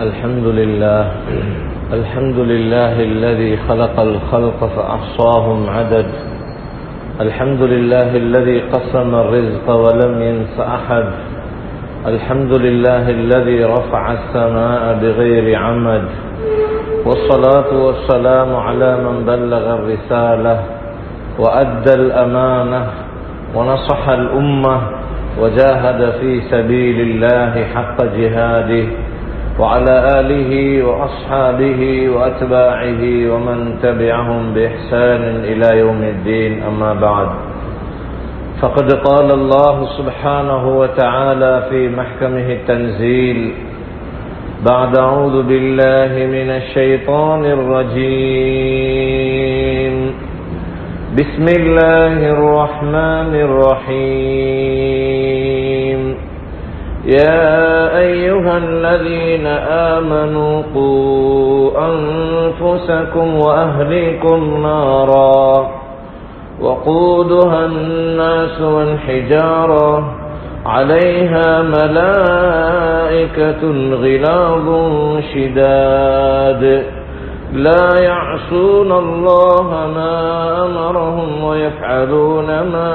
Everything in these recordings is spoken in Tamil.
الحمد لله الحمد لله الذي خلق الخلق فأحصاهم عدد الحمد لله الذي قسم الرزق ولم ينس أحد الحمد لله الذي رفع السماء بغير عمد والصلاة والسلام على من بلغ الرسالة وأدى الأمانة ونصح الأمة وجاهد في سبيل الله حق جهاده وعلى آله وأصحابه وأتباعه ومن تبعهم بإحسان إلى يوم الدين أما بعد فقد قال الله سبحانه وتعالى في محكمه التنزيل بعد أعوذ بالله من الشيطان الرجيم بسم الله الرحمن الرحيم يا أيها الذين آمنوا قوا أنفسكم وأهليكم نارا وقودها الناس والحجارة عليها ملائكة غلاظ شداد لا يعصون الله ما أمرهم ويفعلون ما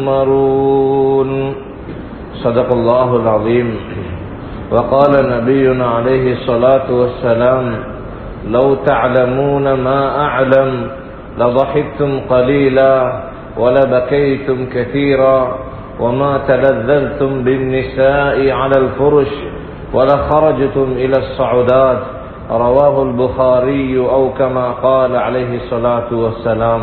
يؤمرون صدق الله العظيم وقال نبينا عليه الصلاة والسلام لو تعلمون ما أعلم لضحكتم قليلا ولبكيتم كثيرا وما تلذذتم بالنساء على الفرش ولخرجتم إلى الصعودات رواه البخاري أو كما قال عليه الصلاة والسلام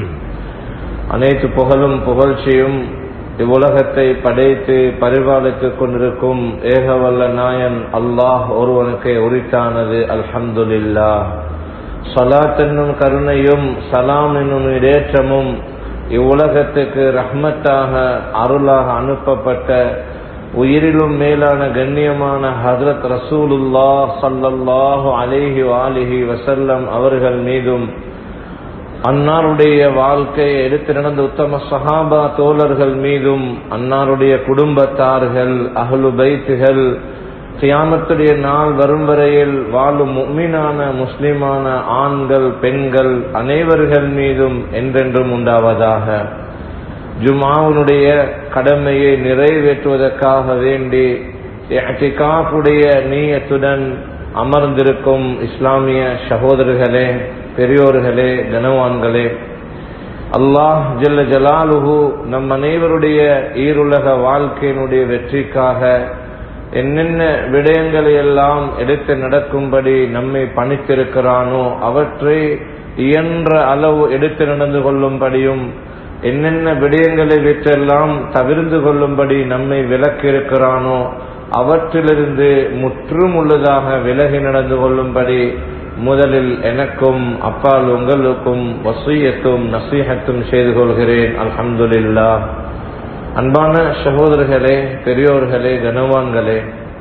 அனைத்து புகழும் புகழ்ச்சியும் இவ்வுலகத்தை படைத்து பரிபாலித்துக் கொண்டிருக்கும் ஏகவல்ல நாயன் அல்லாஹ் ஒருவனுக்கு உரித்தானது அல்ஹம்துலில்லா சலாத் என்னும் கருணையும் சலாம் என்னும் இடேற்றமும் இவ்வுலகத்துக்கு ரஹ்மத்தாக அருளாக அனுப்பப்பட்ட உயிரிலும் மேலான கண்ணியமான ஹதரத் ரசூலுல்லா சல்லல்லாஹு அலேஹி வாலிஹி வசல்லம் அவர்கள் மீதும் அன்னாருடைய வாழ்க்கையை எடுத்து நடந்த உத்தம சஹாபா தோழர்கள் மீதும் அன்னாருடைய குடும்பத்தார்கள் அகலு பைத்துகள் கியாமத்துடைய நாள் வரும் வரையில் வாழும் முக்மீனான முஸ்லிமான ஆண்கள் பெண்கள் அனைவர்கள் மீதும் என்றென்றும் உண்டாவதாக ஜுமாவுனுடைய கடமையை நிறைவேற்றுவதற்காக வேண்டி காப்புடைய நீயத்துடன் அமர்ந்திருக்கும் இஸ்லாமிய சகோதரர்களே பெரியோர்களே கனவான்களே அல்லாஹ் ஜல்ல ஜலாலுஹு நம் அனைவருடைய ஈருலக வாழ்க்கையினுடைய வெற்றிக்காக என்னென்ன விடயங்களை எல்லாம் எடுத்து நடக்கும்படி நம்மை பணித்திருக்கிறானோ அவற்றை இயன்ற அளவு எடுத்து நடந்து கொள்ளும்படியும் என்னென்ன விடயங்களை விற்றெல்லாம் தவிர்ந்து கொள்ளும்படி நம்மை விலக்கியிருக்கிறானோ அவற்றிலிருந்து முற்றும் உள்ளதாக விலகி நடந்து கொள்ளும்படி முதலில் எனக்கும் அப்பால் உங்களுக்கும் வசூயத்தும் நசீகத்தும் செய்து கொள்கிறேன் அல்ஹம்துலில்லா அன்பான சகோதரர்களே பெரியோர்களே கனவான்களே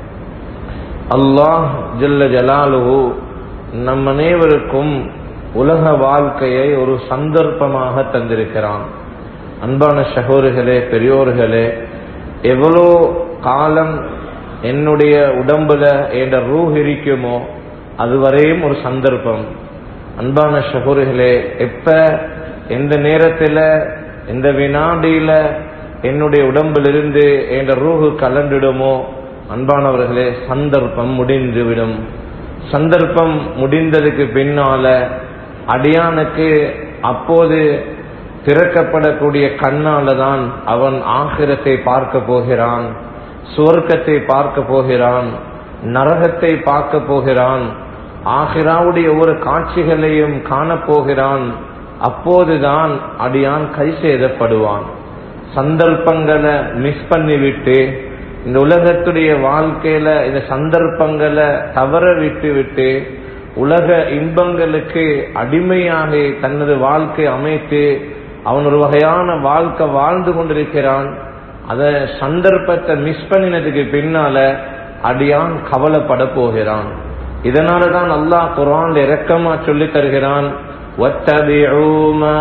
அல்லாஹ் ஜல்ல ஜலாலுஹு நம் அனைவருக்கும் உலக வாழ்க்கையை ஒரு சந்தர்ப்பமாக தந்திருக்கிறான் அன்பான சகோதரர்களே பெரியோர்களே எவ்வளோ காலம் என்னுடைய உடம்புல என்ற ரூஹ் இருக்குமோ அதுவரையும் ஒரு சந்தர்ப்பம் அன்பான சகோதரிகளே எப்ப எந்த நேரத்தில் எந்த வினாடியில என்னுடைய உடம்பிலிருந்து என்ற ரூஹு கலண்டிடுமோ அன்பானவர்களே சந்தர்ப்பம் முடிந்துவிடும் சந்தர்ப்பம் முடிந்ததுக்கு பின்னால அடியானுக்கு அப்போது திறக்கப்படக்கூடிய கண்ணால தான் அவன் ஆகிரத்தை பார்க்க போகிறான் சுவர்க்கத்தை பார்க்க போகிறான் நரகத்தை பார்க்க போகிறான் ஆகிராவுடைய ஒவ்வொரு காட்சிகளையும் காணப்போகிறான் அப்போதுதான் அடியான் கை செய்தப்படுவான் சந்தர்ப்பங்களை மிஸ் பண்ணிவிட்டு இந்த உலகத்துடைய வாழ்க்கையில இந்த சந்தர்ப்பங்களை தவற விட்டு விட்டு உலக இன்பங்களுக்கு அடிமையாக தனது வாழ்க்கை அமைத்து அவன் ஒரு வகையான வாழ்க்கை வாழ்ந்து கொண்டிருக்கிறான் அத சந்தர்ப்பத்தை மிஸ் பண்ணினதுக்கு பின்னால அடியான் கவலைப்பட போகிறான் இதனாலதான் அல்லாஹ் குரான் இரக்கமா சொல்லி தருகிறான் واتبعوا ما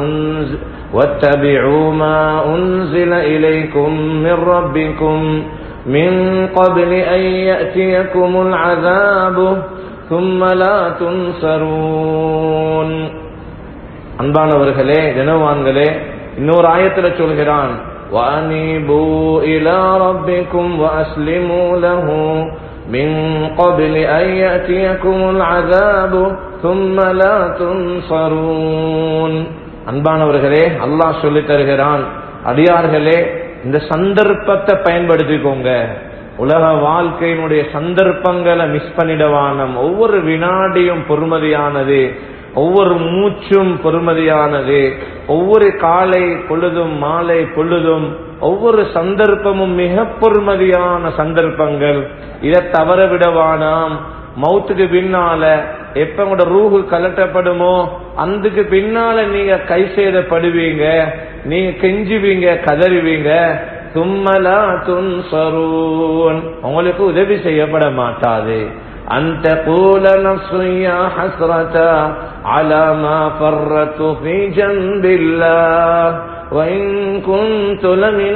واتبعوا ما أنزل إليكم من ربكم من قبل أن يأتيكم العذاب ثم لا تنصرون அன்பானவர்களே தினவான்களே இன்னொரு ஆயத்துல சொல்கிறான் وَأَنِيبُوا إِلَى رَبِّكُمْ وَأَسْلِمُوا لَهُ مِنْ قَبْلِ أَنْ يَأْتِيَكُمُ الْعَذَابُ ثُمَّ لَا تُنْصَرُونَ அன்பானவர்களே அல்லாஹ் சொல்லி தருகிறான் அடியார்களே இந்த சந்தர்ப்பத்தை பயன்படுத்திக்கோங்க உலக வாழ்க்கையினுடைய சந்தர்ப்பங்களை மிஸ் பண்ணிடவானம் ஒவ்வொரு வினாடியும் பொறுமதியானது ஒவ்வொரு மூச்சும் பொறுமதியானது ஒவ்வொரு காலை பொழுதும் மாலை பொழுதும் ஒவ்வொரு சந்தர்ப்பமும் மிக பொறுமதியான சந்தர்ப்பங்கள் இதை தவற விடவானாம் மௌத்துக்கு பின்னால எப்ப உங்களோட ரூஹு கலட்டப்படுமோ அதுக்கு பின்னால நீங்க கை சேதப்படுவீங்க நீங்க கெஞ்சுவீங்க கதறுவீங்க தும்மலா துன்சரூன் உங்களுக்கு உதவி செய்யப்பட மாட்டாது أن تقول نفس يا حسرة على ما فرت في جنب الله وإن كنت لمن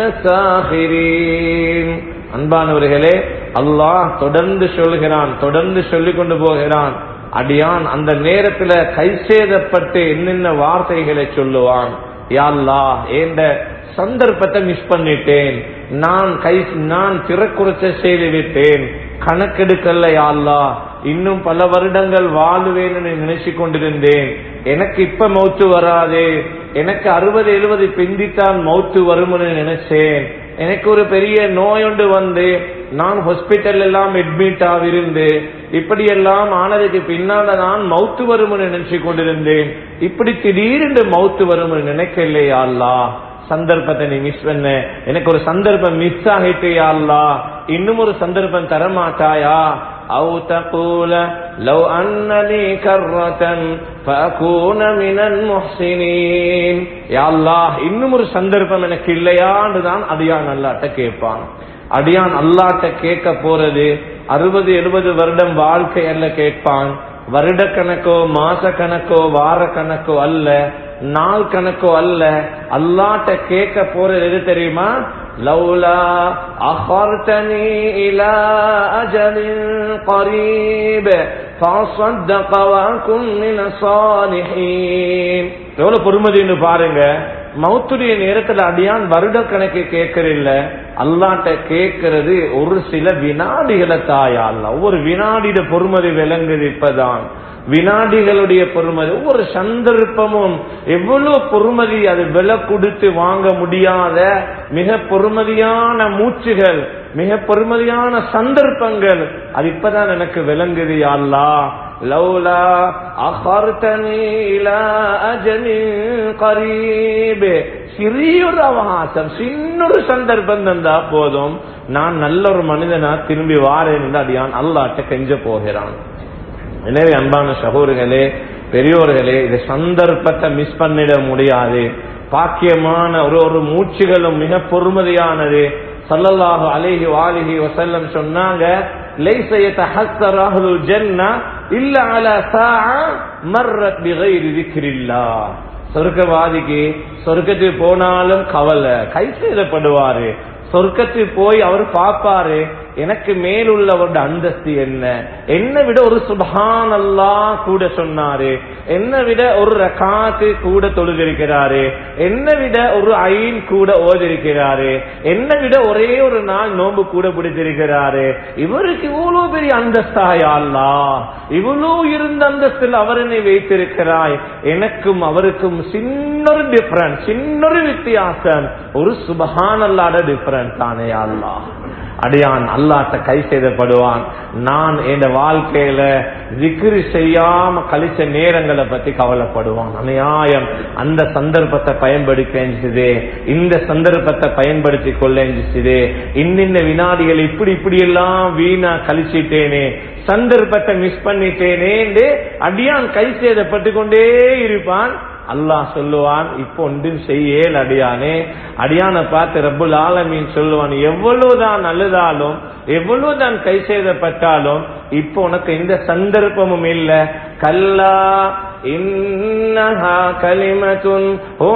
الساخرين அன்பானவர்களே அல்லாஹ் தொடர்ந்து சொல்கிறான் தொடர்ந்து சொல்லிக் கொண்டு போகிறான் அடியான் அந்த நேரத்துல கை சேதப்பட்டு என்னென்ன வார்த்தைகளை சொல்லுவான் யாழ்லா ஏண்ட சந்தர்ப்பத்தை மிஸ் பண்ணிட்டேன் நான் கை நான் திறக்குறைச்ச செய்து விட்டேன் கணக்கெடுக்கல யாழ்லா இன்னும் பல வருடங்கள் வாழுவேன்னு நினைச்சு கொண்டிருந்தேன் எனக்கு இப்ப மௌத்து வராது எனக்கு அறுபது எழுபது பிந்தித்தான் மௌத்து வரும்னு நினைச்சேன் எனக்கு ஒரு பெரிய நோயொண்டு வந்து நான் ஹாஸ்பிட்டல் எல்லாம் அட்மிட் ஆகிருந்து இப்படி எல்லாம் ஆனதுக்கு பின்னால நான் மௌத்து வரும்னு நினைச்சு கொண்டிருந்தேன் இப்படி திடீரென்று மௌத்து வரும்னு நினைக்கலையா அல்லா சந்தர்ப்பத்தை நீ மிஸ் பண்ண எனக்கு ஒரு சந்தர்ப்பம் மிஸ் ஆகிட்டு அல்லா இன்னும் ஒரு சந்தர்ப்பம் தரமாட்டாயா أو تقول لو أن لي كرة فأكون من المحسنين يا الله இன்னும் ஒரு சந்தர்ப்பம் எனக்கு இல்லையான்னு தான் அடியான் அல்லாட்ட கேட்பான் அடியான் அல்லாட்ட கேட்க போறது அறுபது எழுபது வருடம் வாழ்க்கை அல்ல கேட்பான் வருட கணக்கோ மாச கணக்கோ வார கணக்கோ அல்ல நாள் கணக்கோ அல்ல அல்லாட்ட கேட்க போறது எது தெரியுமா لولا أخرتني إلى أجل قريب فأصدق وأكن من الصالحين எவ்வளவு பொறுமதின்னு பாருங்க மௌத்துடைய நேரத்துல அடியான் வருட கணக்கு கேட்கறில்ல அல்லாட்ட கேட்கறது ஒரு சில வினாடிகளை தாயா அல்ல ஒவ்வொரு வினாடியோட பொறுமதி விளங்குது இப்பதான் வினாடிகளுடைய பொறுமதி ஒவ்வொரு சந்தர்ப்பமும் எவ்வளவு பொறுமதி அது விலை கொடுத்து வாங்க முடியாத மிக பொறுமதியான மூச்சுகள் மிக பொறுமதியான சந்தர்ப்பங்கள் அது இப்பதான் எனக்கு விளங்குது யாழ்லா லௌலா அஹர்தனி இலா அஜலின் கரீப் சிறியொரு அவகாசம் சின்னொரு சந்தர்ப்பம் தந்தா போதும் நான் நல்ல ஒரு மனிதனா திரும்பி வாரேன் என்று அடியான் அல்லாட்ட கெஞ்ச போகிறான் எனவே அன்பான சகோதரர்களே பெரியோர்களே இது சந்தர்ப்பத்தை மிஸ் பண்ணிட முடியாது பாக்கியமான ஒரு ஒரு மூச்சுகளும் மிக பொறுமதியானது சல்லல்லாஹு அலைஹி வாலிஹி வசல்லம் சொன்னாங்க லைஸ யதஹஸ்ஸரு ஜன்னா இல்ல அலா சாஅ மர்ரத் பிகைரி திக்ரில்லாஹ் சொர்க்கவாதிக்கு சொர்க்கத்துக்கு போனாலும் கவலை கை செய்தப்படுவாரு சொர்க்கத்துக்கு போய் அவர் பார்ப்பாரு எனக்கு மேலுள்ளவரோட அந்தஸ்து என்ன என்ன விட ஒரு சுபஹான் அல்லா கூட சொன்னாரு என்ன விட ஒரு ரகாத்து கூட தொழுதிருக்கிறாரு என்ன விட ஒரு ஐன் கூட ஓதிருக்கிறாரு என்ன விட ஒரே ஒரு நாள் நோன்பு கூட பிடிச்சிருக்கிறாரு இவருக்கு இவ்வளவு பெரிய அந்தஸ்தாயா அல்லா இவ்வளவு இருந்த அந்தஸ்தில் அவர் என்னை வைத்திருக்கிறாய் எனக்கும் அவருக்கும் சின்னொரு டிஃபரன்ஸ் சின்னொரு வித்தியாசம் ஒரு சுபஹான் அல்லாட டிஃபரன்ஸ் தானே அல்லா அடியான் அல்லாட்ட கை செய்தப்படுவான் நான் என் வாழ்க்கையில திக்ரு செய்யாம கழிச்ச நேரங்களை பத்தி கவலைப்படுவான் அநியாயம் அந்த சந்தர்ப்பத்தை பயன்படுத்தே இந்த சந்தர்ப்பத்தை பயன்படுத்தி கொள்ளே இன்னின்ன வினாடிகள் இப்படி இப்படி எல்லாம் வீணா கழிச்சிட்டேனே சந்தர்ப்பத்தை மிஸ் பண்ணிட்டேனே அடியான் கை சேதப்பட்டு கொண்டே இருப்பான் அல்லாஹ் சொல்லுவான் இப்போ ஒன்றும் செய்யல் அடியானே அடியான பார்த்து ரப்புல் ஆலமீன் சொல்லுவான் எவ்வளவுதான் அழுதாலும் எவ்வளவுதான் கை செய்தப்பட்டாலும் இப்போ உனக்கு எந்த சந்தர்ப்பமும் இல்ல கல்லா இன்னஹா கலிமத்துன் ஹுவ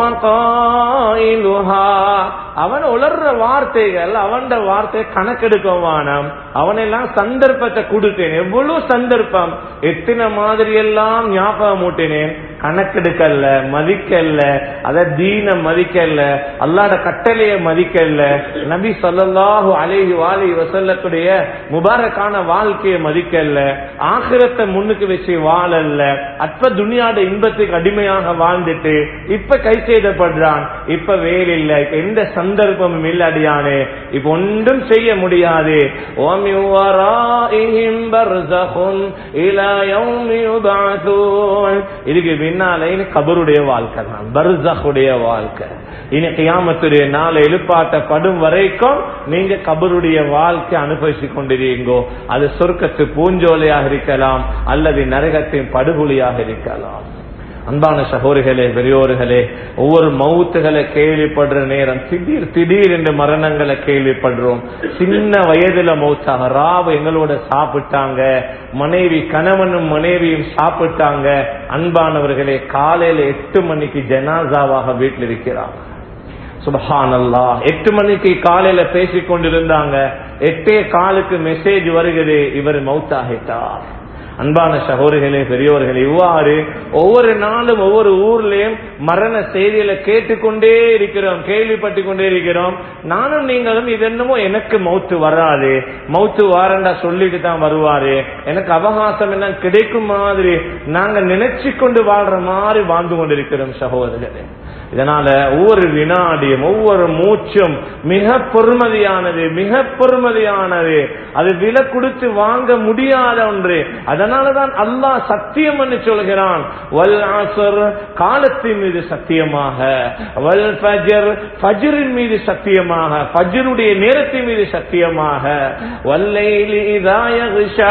காயிலுஹா அவன் உளர்ற வார்த்தைகள் அவன் வார்த்தை கணக்கெடுக்க வானம் அவனெல்லாம் சந்தர்ப்பத்தை கொடுத்தேன் எவ்வளவு சந்தர்ப்பம் எத்தனை மாதிரி எல்லாம் ஞாபகம் மூட்டினேன் கணக்கெடுக்கல மதிக்கல்ல அத தீன மதிக்கல்ல அல்லாட கட்டளைய மதிக்கல்ல நபி சொல்லல்லாஹு அலைஹி வாலி வசல்லத்துடைய முபாரக்கான வாழ்க்கையை மதிக்கல்ல ஆகிரத்தை முன்னுக்கு வச்சு வாழல்ல அற்ப துனியாட இன்பத்துக்கு அடிமையாக வாழ்ந்துட்டு இப்ப கை செய்தப்படுறான் இப்ப வேல் இல்ல இப்ப எந்த சந்தர்ப்பமும் இல்ல அடியானே இப்ப ஒன்றும் செய்ய முடியாது وَمِنْ وَرَائِهِمْ بَرْزَخٌ إِلَى يَوْمِ يُبْعَثُونَ இதுக்கு பின்னாலே இனி கபருடைய வாழ்க்கை தான் பர்சகுடைய வாழ்க்கை இனி கியாமத்துடைய நாளை எழுப்பாட்டப்படும் வரைக்கும் நீங்க கபருடைய வாழ்க்கை அனுபவிச்சு கொண்டிருக்கீங்கோ அது சொர்க்கத்து பூஞ்சோலையாக இருக்கலாம் அல்லது நரகத்தின் படுகொலியாக இருக்கலாம் அன்பான சகோதரிகளே பெரியோர்களே ஒவ்வொரு மவுத்துகளை கேள்விப்படுற நேரம் திடீர் திடீர் என்று மரணங்களை கேள்விப்படுறோம் சின்ன வயதுல மௌத்தாக ராவ் எங்களோட சாப்பிட்டாங்க மனைவி கணவனும் மனைவியும் சாப்பிட்டாங்க அன்பானவர்களே காலையில எட்டு மணிக்கு ஜனாசாவாக வீட்டில் இருக்கிறாங்க சுபஹானல்லா எட்டு மணிக்கு காலையில பேசிக் கொண்டிருந்தாங்க எட்டே காலுக்கு மெசேஜ் வருகிறது இவர் மவுத்தாகிட்டார் அன்பான சகோதரிகளே பெரியோர்களே இவ்வாறு ஒவ்வொரு நாளும் ஒவ்வொரு ஊர்லயும் மரண செய்திகளை கேட்டுக்கொண்டே இருக்கிறோம் கேள்விப்பட்டு கொண்டே இருக்கிறோம் நானும் நீங்களும் இது என்னமோ எனக்கு மௌத்து வராது மௌத்து வாரண்டா சொல்லிட்டு தான் வருவாரு எனக்கு அவகாசம் என்ன கிடைக்கும் மாதிரி நாங்க நினைச்சு கொண்டு வாழ்ற மாதிரி வாழ்ந்து கொண்டிருக்கிறோம் சகோதரர்களே இதனால ஒவ்வொரு வினாடியும் ஒவ்வொரு மூச்சும் மிக பொறுமதியானது மிக பொறுமதியானது அது விலை கொடுத்து வாங்க முடியாத ஒன்று அதனாலதான் அல்லாஹ் சத்தியம் என்று சொல்கிறான் வல் அசர் காலத்தின் மீது சத்தியமாக வல் ஃபஜர் ஃபஜரின் மீது சத்தியமாக ஃபஜருடைய நேரத்தின் மீது சத்தியமாக வல்லைலி இதா யக்ஷா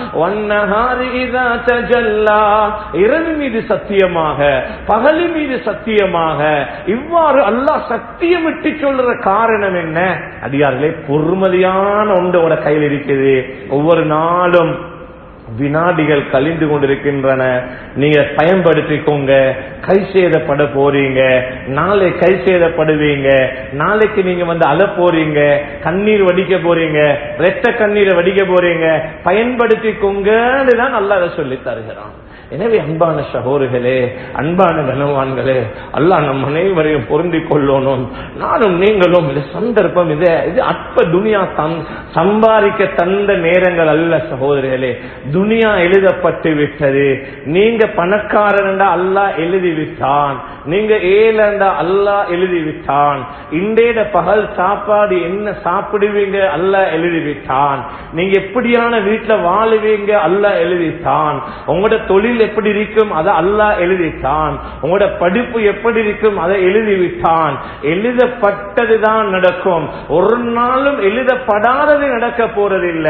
வன்னஹாரி இதா தஜல்லா இரவு மீது சத்தியமாக பகலின் மீது சத்தியமாக இவ்வாறு அல்லாஹ் சத்தியமிட்டு சொல்ற காரணம் என்ன அடியார்களே பொறுமதியான ஒன்றோட கையில் இருக்குது ஒவ்வொரு நாளும் வினாடிகள் கழிந்து கொண்டிருக்கின்றன நீங்க பயன்படுத்திக்கோங்க கை சேதப்பட போறீங்க நாளை கை சேதப்படுவீங்க நாளைக்கு நீங்க வந்து அழ போறீங்க கண்ணீர் வடிக்க போறீங்க ரெட்ட கண்ணீரை வடிக்க போறீங்க பயன்படுத்திக்கோங்கன்னு தான் நல்லா அதை சொல்லி தருகிறான் எனவே அன்பான சகோதரிகளே அன்பான கனவான்களே அல்லாஹ் நம் அனைவரையும் பொருந்திக் கொள்ளணும் நானும் நீங்களும் இது சந்தர்ப்பம் இது இது அற்ப துனியா தம் சம்பாதிக்க தந்த நேரங்கள் அல்ல சகோதரிகளே துனியா எழுதப்பட்டு விட்டது நீங்க பணக்காரன்டா அல்லாஹ் எழுதி விட்டான் நீங்க ஏழண்டா அல்லாஹ் எழுதி விட்டான் இண்டேட பகல் சாப்பாடு என்ன சாப்பிடுவீங்க அல்லாஹ் எழுதி விட்டான் நீங்க எப்படியான வீட்டுல வாழுவீங்க அல்லாஹ் எழுதிட்டான் உங்களோட தொழில் எப்படி இருக்கும் அதை அல்லாஹ் எழுதிட்டான் உங்களோட படிப்பு எப்படி இருக்கும் அதை எழுதிவிட்டான் எழுதப்பட்டதுதான் நடக்கும் ஒரு நாளும் எழுதப்படாதது நடக்க போறது இல்ல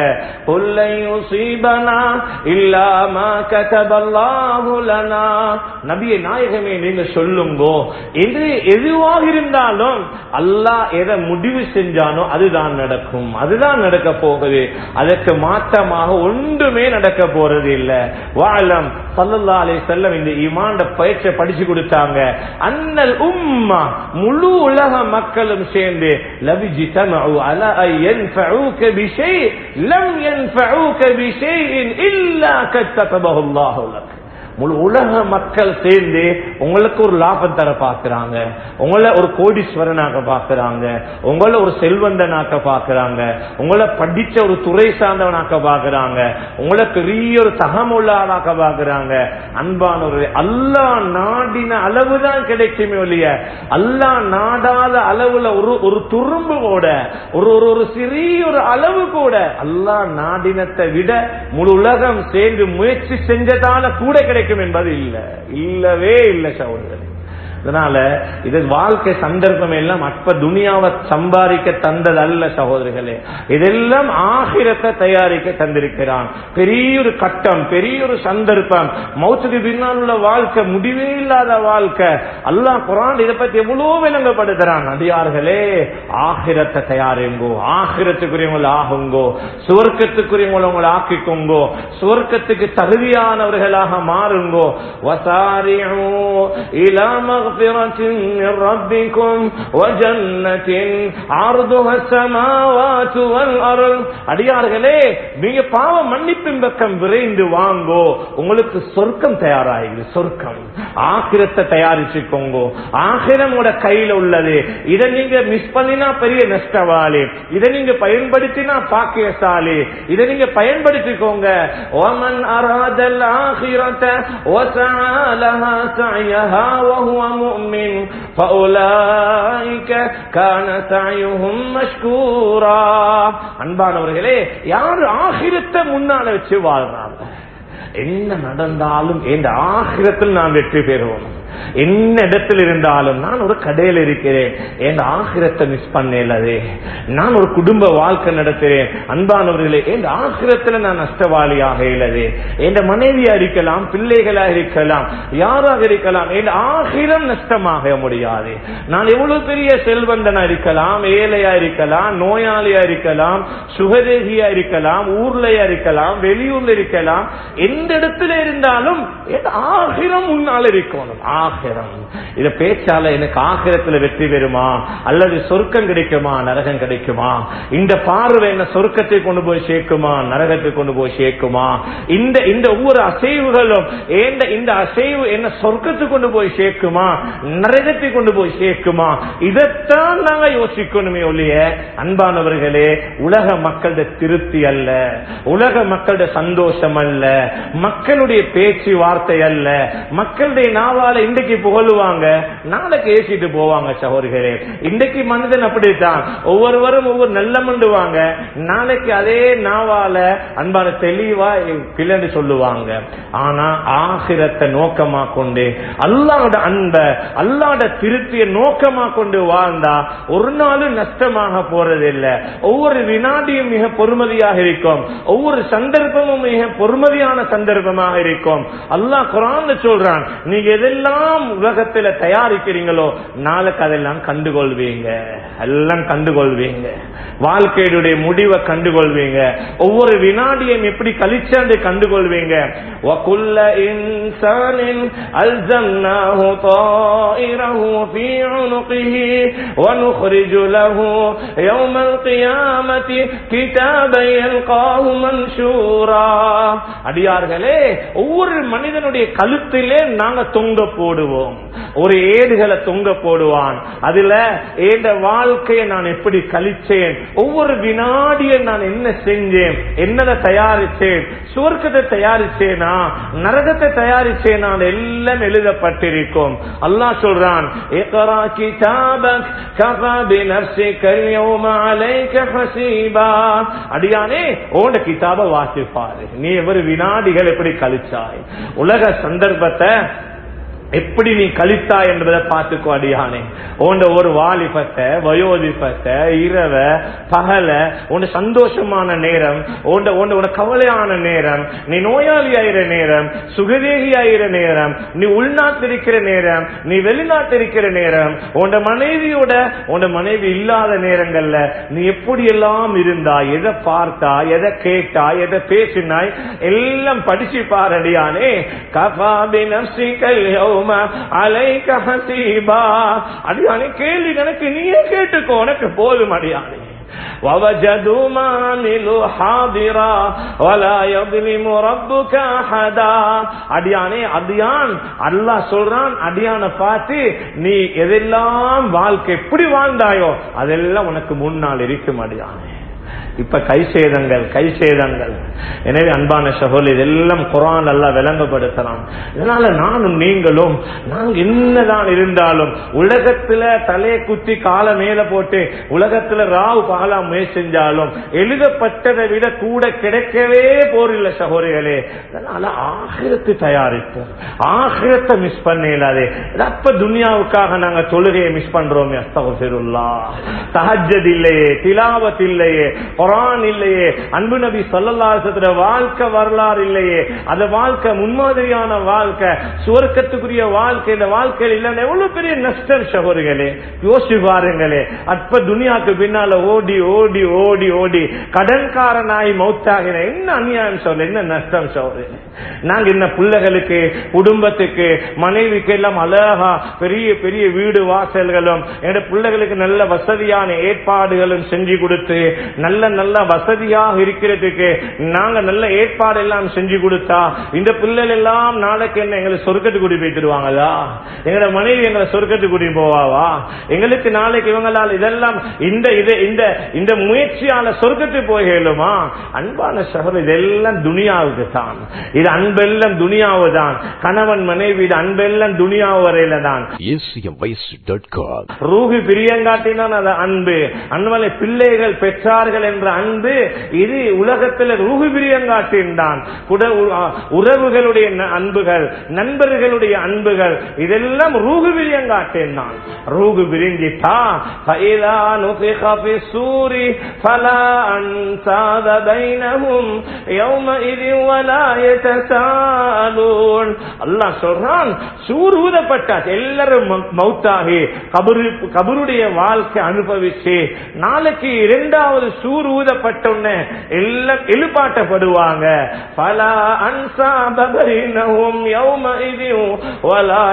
இல்லாம கதபல்லாஹுலனா நபியை நாயகமே நீங்க சொல்லுங்கோ எது எதுவாக இருந்தாலும் அல்லாஹ் எதை முடிவு செஞ்சானோ அதுதான் நடக்கும் அதுதான் நடக்க போகுது அதற்கு மாற்றமாக ஒன்றுமே நடக்க போறது இல்ல வாழம் சல்லல்லா அலி செல்லம் இந்த இமாண்ட பயிற்சியை படிச்சு கொடுத்தாங்க அன்னல் உம்மா முழு உலக மக்களும் சேர்ந்து லவிஜி தமு அல ينفعوك بشيء لم ينفعوك بشيء إلا كتبه الله لك முழு உலக மக்கள் சேர்ந்து உங்களுக்கு ஒரு லாபம் தர பாக்குறாங்க உங்களை ஒரு கோடீஸ்வரனாக பாக்குறாங்க உங்களை ஒரு செல்வந்தனாக்க பாக்குறாங்க உங்களை படிச்ச ஒரு துறை சார்ந்தவனாக்க பாக்குறாங்க உங்களை பெரிய ஒரு தகமுள்ள ஆளாக்க பாக்குறாங்க அன்பானவர்களே அல்லா நாடின அளவுதான் கிடைக்குமே ஒழிய அல்லா நாடாத அளவுல ஒரு ஒரு துரும்பு கூட ஒரு ஒரு ஒரு சிறிய ஒரு அளவு கூட அல்லா நாடினத்தை விட முழு உலகம் சேர்ந்து முயற்சி செஞ்சதால கூட கிடைக்கும் என்பது இல்ல இல்லவே இல்லை சகோதரர் அதனால இது வாழ்க்கை சந்தர்ப்பம் எல்லாம் அற்ப துனியாவை சம்பாதிக்க தந்தது அல்ல சகோதரிகளே இதெல்லாம் ஆகிரத்தை தயாரிக்க தந்திருக்கிறான் பெரிய ஒரு கட்டம் பெரிய ஒரு சந்தர்ப்பம் மௌத்துக்கு பின்னால் உள்ள வாழ்க்கை முடிவே இல்லாத வாழ்க்கை அல்லாஹ் குரான் இதை பத்தி எவ்வளவு விளங்கப்படுத்துறான் அடியார்களே ஆகிரத்தை தயாரிங்கோ ஆகிரத்துக்குரியவங்களை ஆகுங்கோ சுவர்க்கத்துக்குரியவங்களை உங்களை ஆக்கிக்கோங்கோ சுவர்க்கத்துக்கு தகுதியானவர்களாக மாறுங்கோ வசாரியூ இலா மக்ஃபிரத்தின் மின் ரப்பிக்கும் வஜன்னத்தின் அர்துஹ ஸமாவாத்து வல் அர்ள் அடியார்களே நீங்க பாவ மன்னிப்பின் பக்கம் விரைந்து வாங்கோ உங்களுக்கு சொர்க்கம் தயாராகுது சொர்க்கம் ஆகிரத்தை தயாரிச்சுக்கோங்க ஆகிரமோட கையில உள்ளது இதை நீங்க மிஸ் பண்ணினா பெரிய நஷ்டவாளி இதை நீங்க பயன்படுத்தினா பாக்கியசாலி இதை நீங்க பயன்படுத்திக்கோங்க ஓமன் அராதல் ஆகிரத்தை وسعى لها سعيها وهو مؤمن فأولئك كان سعيهم مشكورا அன்பானவர்களே யார் ஆகிரத்தை முன்னால வச்சு வாழ்றாங்க என்ன நடந்தாலும் இந்த ஆகிரத்தில் நான் வெற்றி பெறுவோம் என்ன இடத்தில் இருந்தாலும் நான் ஒரு கடையில் இருக்கிறேன் என் ஆகிரத்தை மிஸ் பண்ணலதே நான் ஒரு குடும்ப வாழ்க்கை நடத்துறேன் அன்பானவர்களே என் ஆகிரத்துல நான் நஷ்டவாளியாக இல்லதே என் மனைவியா இருக்கலாம் பிள்ளைகளா இருக்கலாம் யாராக இருக்கலாம் என் ஆகிரம் நஷ்டமாக முடியாது நான் எவ்வளவு பெரிய செல்வந்தனா இருக்கலாம் ஏழையா இருக்கலாம் நோயாளியா இருக்கலாம் சுகதேகியா இருக்கலாம் ஊர்லயா இருக்கலாம் வெளியூர்ல இருக்கலாம் எந்த இடத்துல இருந்தாலும் என் ஆகிரம் முன்னால் இருக்கணும் ஆகிரம் இத பேச்சால எனக்கு ஆகிரத்துல வெற்றி பெறுமா அல்லது சொர்க்கம் கிடைக்குமா நரகம் கிடைக்குமா இந்த பார்வை என்ன சொர்க்கத்தை கொண்டு போய் சேர்க்குமா நரகத்தை கொண்டு போய் சேர்க்குமா இந்த இந்த ஒவ்வொரு அசைவுகளும் ஏண்ட இந்த அசைவு என்ன சொர்க்கத்தை கொண்டு போய் சேர்க்குமா நரகத்தை கொண்டு போய் சேர்க்குமா இதைத்தான் நாங்க யோசிக்கணுமே ஒழிய அன்பானவர்களே உலக மக்களுடைய திருப்தி அல்ல உலக மக்களுடைய சந்தோஷம் அல்ல மக்களுடைய பேச்சு வார்த்தை அல்ல மக்களுடைய நாவால இன்றைக்கு புகழுவாங்க நாளைக்கு ஏசிட்டு போவாங்க சகோதரிகளே இன்றைக்கு மனிதன் அப்படித்தான் ஒவ்வொருவரும் ஒவ்வொரு நல்ல மண்டுவாங்க நாளைக்கு அதே நாவால அன்பான தெளிவா கிளந்து சொல்லுவாங்க ஆனா ஆகிரத்தை நோக்கமா கொண்டு அல்லாட அன்ப அல்லாட திருப்தியை நோக்கமா கொண்டு வாழ்ந்தா ஒரு நாளும் நஷ்டமாக போறதில்லை ஒவ்வொரு வினாடியும் மிக பொறுமதியாக இருக்கும் ஒவ்வொரு சந்தர்ப்பமும் மிக பொறுமதியான சந்தர்ப்பமாக இருக்கும் அல்லாஹ் குரான் சொல்றான் நீங்க எதெல்லாம் உலகத்துல தயாரிக்கிறீங்களோ நாளைக்கு அதெல்லாம் கண்டுகொள்வீங்க எல்லாம் கண்டுகொள்வீங்க வாழ்க்கையுடைய முடிவை கண்டுகொள்வீங்க ஒவ்வொரு வினாடியும் எப்படி கழிச்சாண்டு கண்டுகொள்வீங்க وَكُلَّ إِنسَانٍ أَلْزَمْنَاهُ طَائِرَهُ فِي عُنُقِهِ وَنُخْرِجُ لَهُ يَوْمَ الْقِيَامَةِ كِتَابًا يَلْقَاهُ مَنْشُورًا அடியார்களே ஒவ்வொரு மனிதனுடைய கழுத்திலே நாங்க தொங்க போடுவோம் ஒரு ஏடுகளை தொங்க போடுவான் அதுல ஏண்ட வாழ்க்கையை நான் எப்படி கழிச்சேன் ஒவ்வொரு வினாடியை நான் என்ன செஞ்சேன் என்னதை தயாரிச்சேன் சுவர்க்கத்தை தயாரிச்சேனா நரகத்தை தயாரிச்சேனா எல்லாம் எழுதப்பட்டிருக்கும் அல்லாஹ் சொல்றான் "இக்ரா கிதாபக் கஃபா பினஃப்ஸிக அல்-யௌம அலைக ஹஸீபா." அடியானே ஓண்ட கிதாப வாசிப்பாரு நீ எவ்வளவு வினாடிகள் எப்படி கழிச்சாய் உலக சந்தர்ப்பத்தை எப்படி நீ கழித்தா என்பதை பார்த்துக்கோ அடியானே உண்ட ஒரு வாலிபத்தை வயோதிபத்தை இரவ பகல உன் சந்தோஷமான நேரம் உண்ட உண்ட உன கவலையான நேரம் நீ நோயாளி ஆயிர நேரம் சுகதேகி ஆயிர நேரம் நீ உள்நாட்டு இருக்கிற நேரம் நீ வெளிநாட்டு இருக்கிற நேரம் உன் மனைவியோட உன் மனைவி இல்லாத நேரங்கள்ல நீ எப்படி எல்லாம் இருந்தா எதை பார்த்தா எதை கேட்டா எதை பேசினாய் எல்லாம் படிச்சு பாரடியானே கபாபி நப்சிகல் யௌம அலைக ஹசீபா அடியானே கேள்வி எனக்கு நீயே கேட்டுக்கோ உனக்கு போதும் அடியானே ووجدوا ما عملوا حاضرا ولا يظلم ربك احدا அடியானே அடியான் அல்லாஹ் சொல்றான் அடியான பார்த்து நீ எதெல்லாம் வாழ்க்கை எப்படி வாழ்ந்தாயோ அதெல்லாம் உனக்கு முன்னால் இருக்கும் அடியானே இப்ப கை சேதங்கள் கை சேதங்கள் எனவே அன்பான சகோதரி இதெல்லாம் குரான் எல்லாம் விளங்கப்படுத்தலாம் இதனால நானும் நீங்களும் நாங்க என்னதான் இருந்தாலும் உலகத்துல தலையை குத்தி காலை மேல போட்டு உலகத்துல ராவு பாலா முயற்சி செஞ்சாலும் எழுதப்பட்டதை விட கூட கிடைக்கவே போரில்ல சகோதரிகளே அதனால ஆகிரத்து தயாரிப்போம் ஆகிரத்தை மிஸ் பண்ணலாதே அப்ப துனியாவுக்காக நாங்க தொழுகையை மிஸ் பண்றோமே அஸ்தகபிருல்லா தஹஜத் இல்லையே திலாவத் இல்லையே குரான் இல்லையே அன்பு நபி சொல்லல்லாசத்துல வாழ்க்கை வரலாறு இல்லையே அந்த வாழ்க்கை முன்மாதிரியான வாழ்க்கை சுவர்க்கத்துக்குரிய வாழ்க்கை இந்த வாழ்க்கையில் இல்ல எவ்வளவு பெரிய நஷ்டம் சகோதரிகளே யோசிச்சு பாருங்களே அப்ப துனியாக்கு பின்னால ஓடி ஓடி ஓடி ஓடி கடன்காரனாய் மௌத்தாகின என்ன அநியாயம் சொல்ல என்ன நஷ்டம் சொல்றேன் நாங்க என்ன பிள்ளைகளுக்கு குடும்பத்துக்கு மனைவிக்கு எல்லாம் அழகா பெரிய பெரிய வீடு வாசல்களும் எங்க பிள்ளைகளுக்கு நல்ல வசதியான ஏற்பாடுகளும் செஞ்சு கொடுத்து நல்ல நல்ல வசதியாக இருக்கிறதுக்கு நாங்க நல்ல ஏற்பாடு எல்லாம் செஞ்சு கொடுத்தா இந்த பிள்ளைகள் எல்லாம் நாளைக்கு என்ன எங்களை சொர்க்கத்துக்கு கூட்டி போயிட்டுருவாங்களா எங்களோட மனைவி எங்களை சொர்க்கத்துக்கு கூட்டி போவாவா எங்களுக்கு நாளைக்கு இவங்களால் இதெல்லாம் இந்த இது இந்த இந்த முயற்சியால சொர்க்கத்துக்கு போய் கேளுமா அன்பான சகோதரர் இதெல்லாம் துனியாவுக்கு தான் இது அன்பெல்லாம் துனியாவு தான் கணவன் மனைவி இது அன்பெல்லாம் துனியாவு வரையில தான் acmvoice.com. ரூஹி பிரியங்காட்டினான் அது அன்பு அன்பலை பிள்ளைகள் பெற்றார்கள் என்ற அன்பு இது உலகத்தில் ரூஹி பிரியங்காட்டின் தான் உறவுகளுடைய ந- அன்புகள் நண்பர்களுடைய அன்புகள் இதெல்லாம் ரூஹு பிரியங்காட்டின் தான் ரூஹு பிரிஞ்சிட்டா فإذا نفخ في الصور فلا أنساب بينهم يومئذ ولا يتساءلون அல்லாஹ் சொல்றான் சூர் ஊதப்பட்டாச்சு எல்லாரும் ம- மௌத்தாகி கபரு கபருடைய வாழ்க்கை அனுபவிச்சு நாளைக்கு இரண்டாவது சூர் ஊதப்பட்டோன்னு எல்லாம் எழுப்பாட்டப்படுவாங்க பல அன்சா பபரினஹும் யௌமஇதின் வலா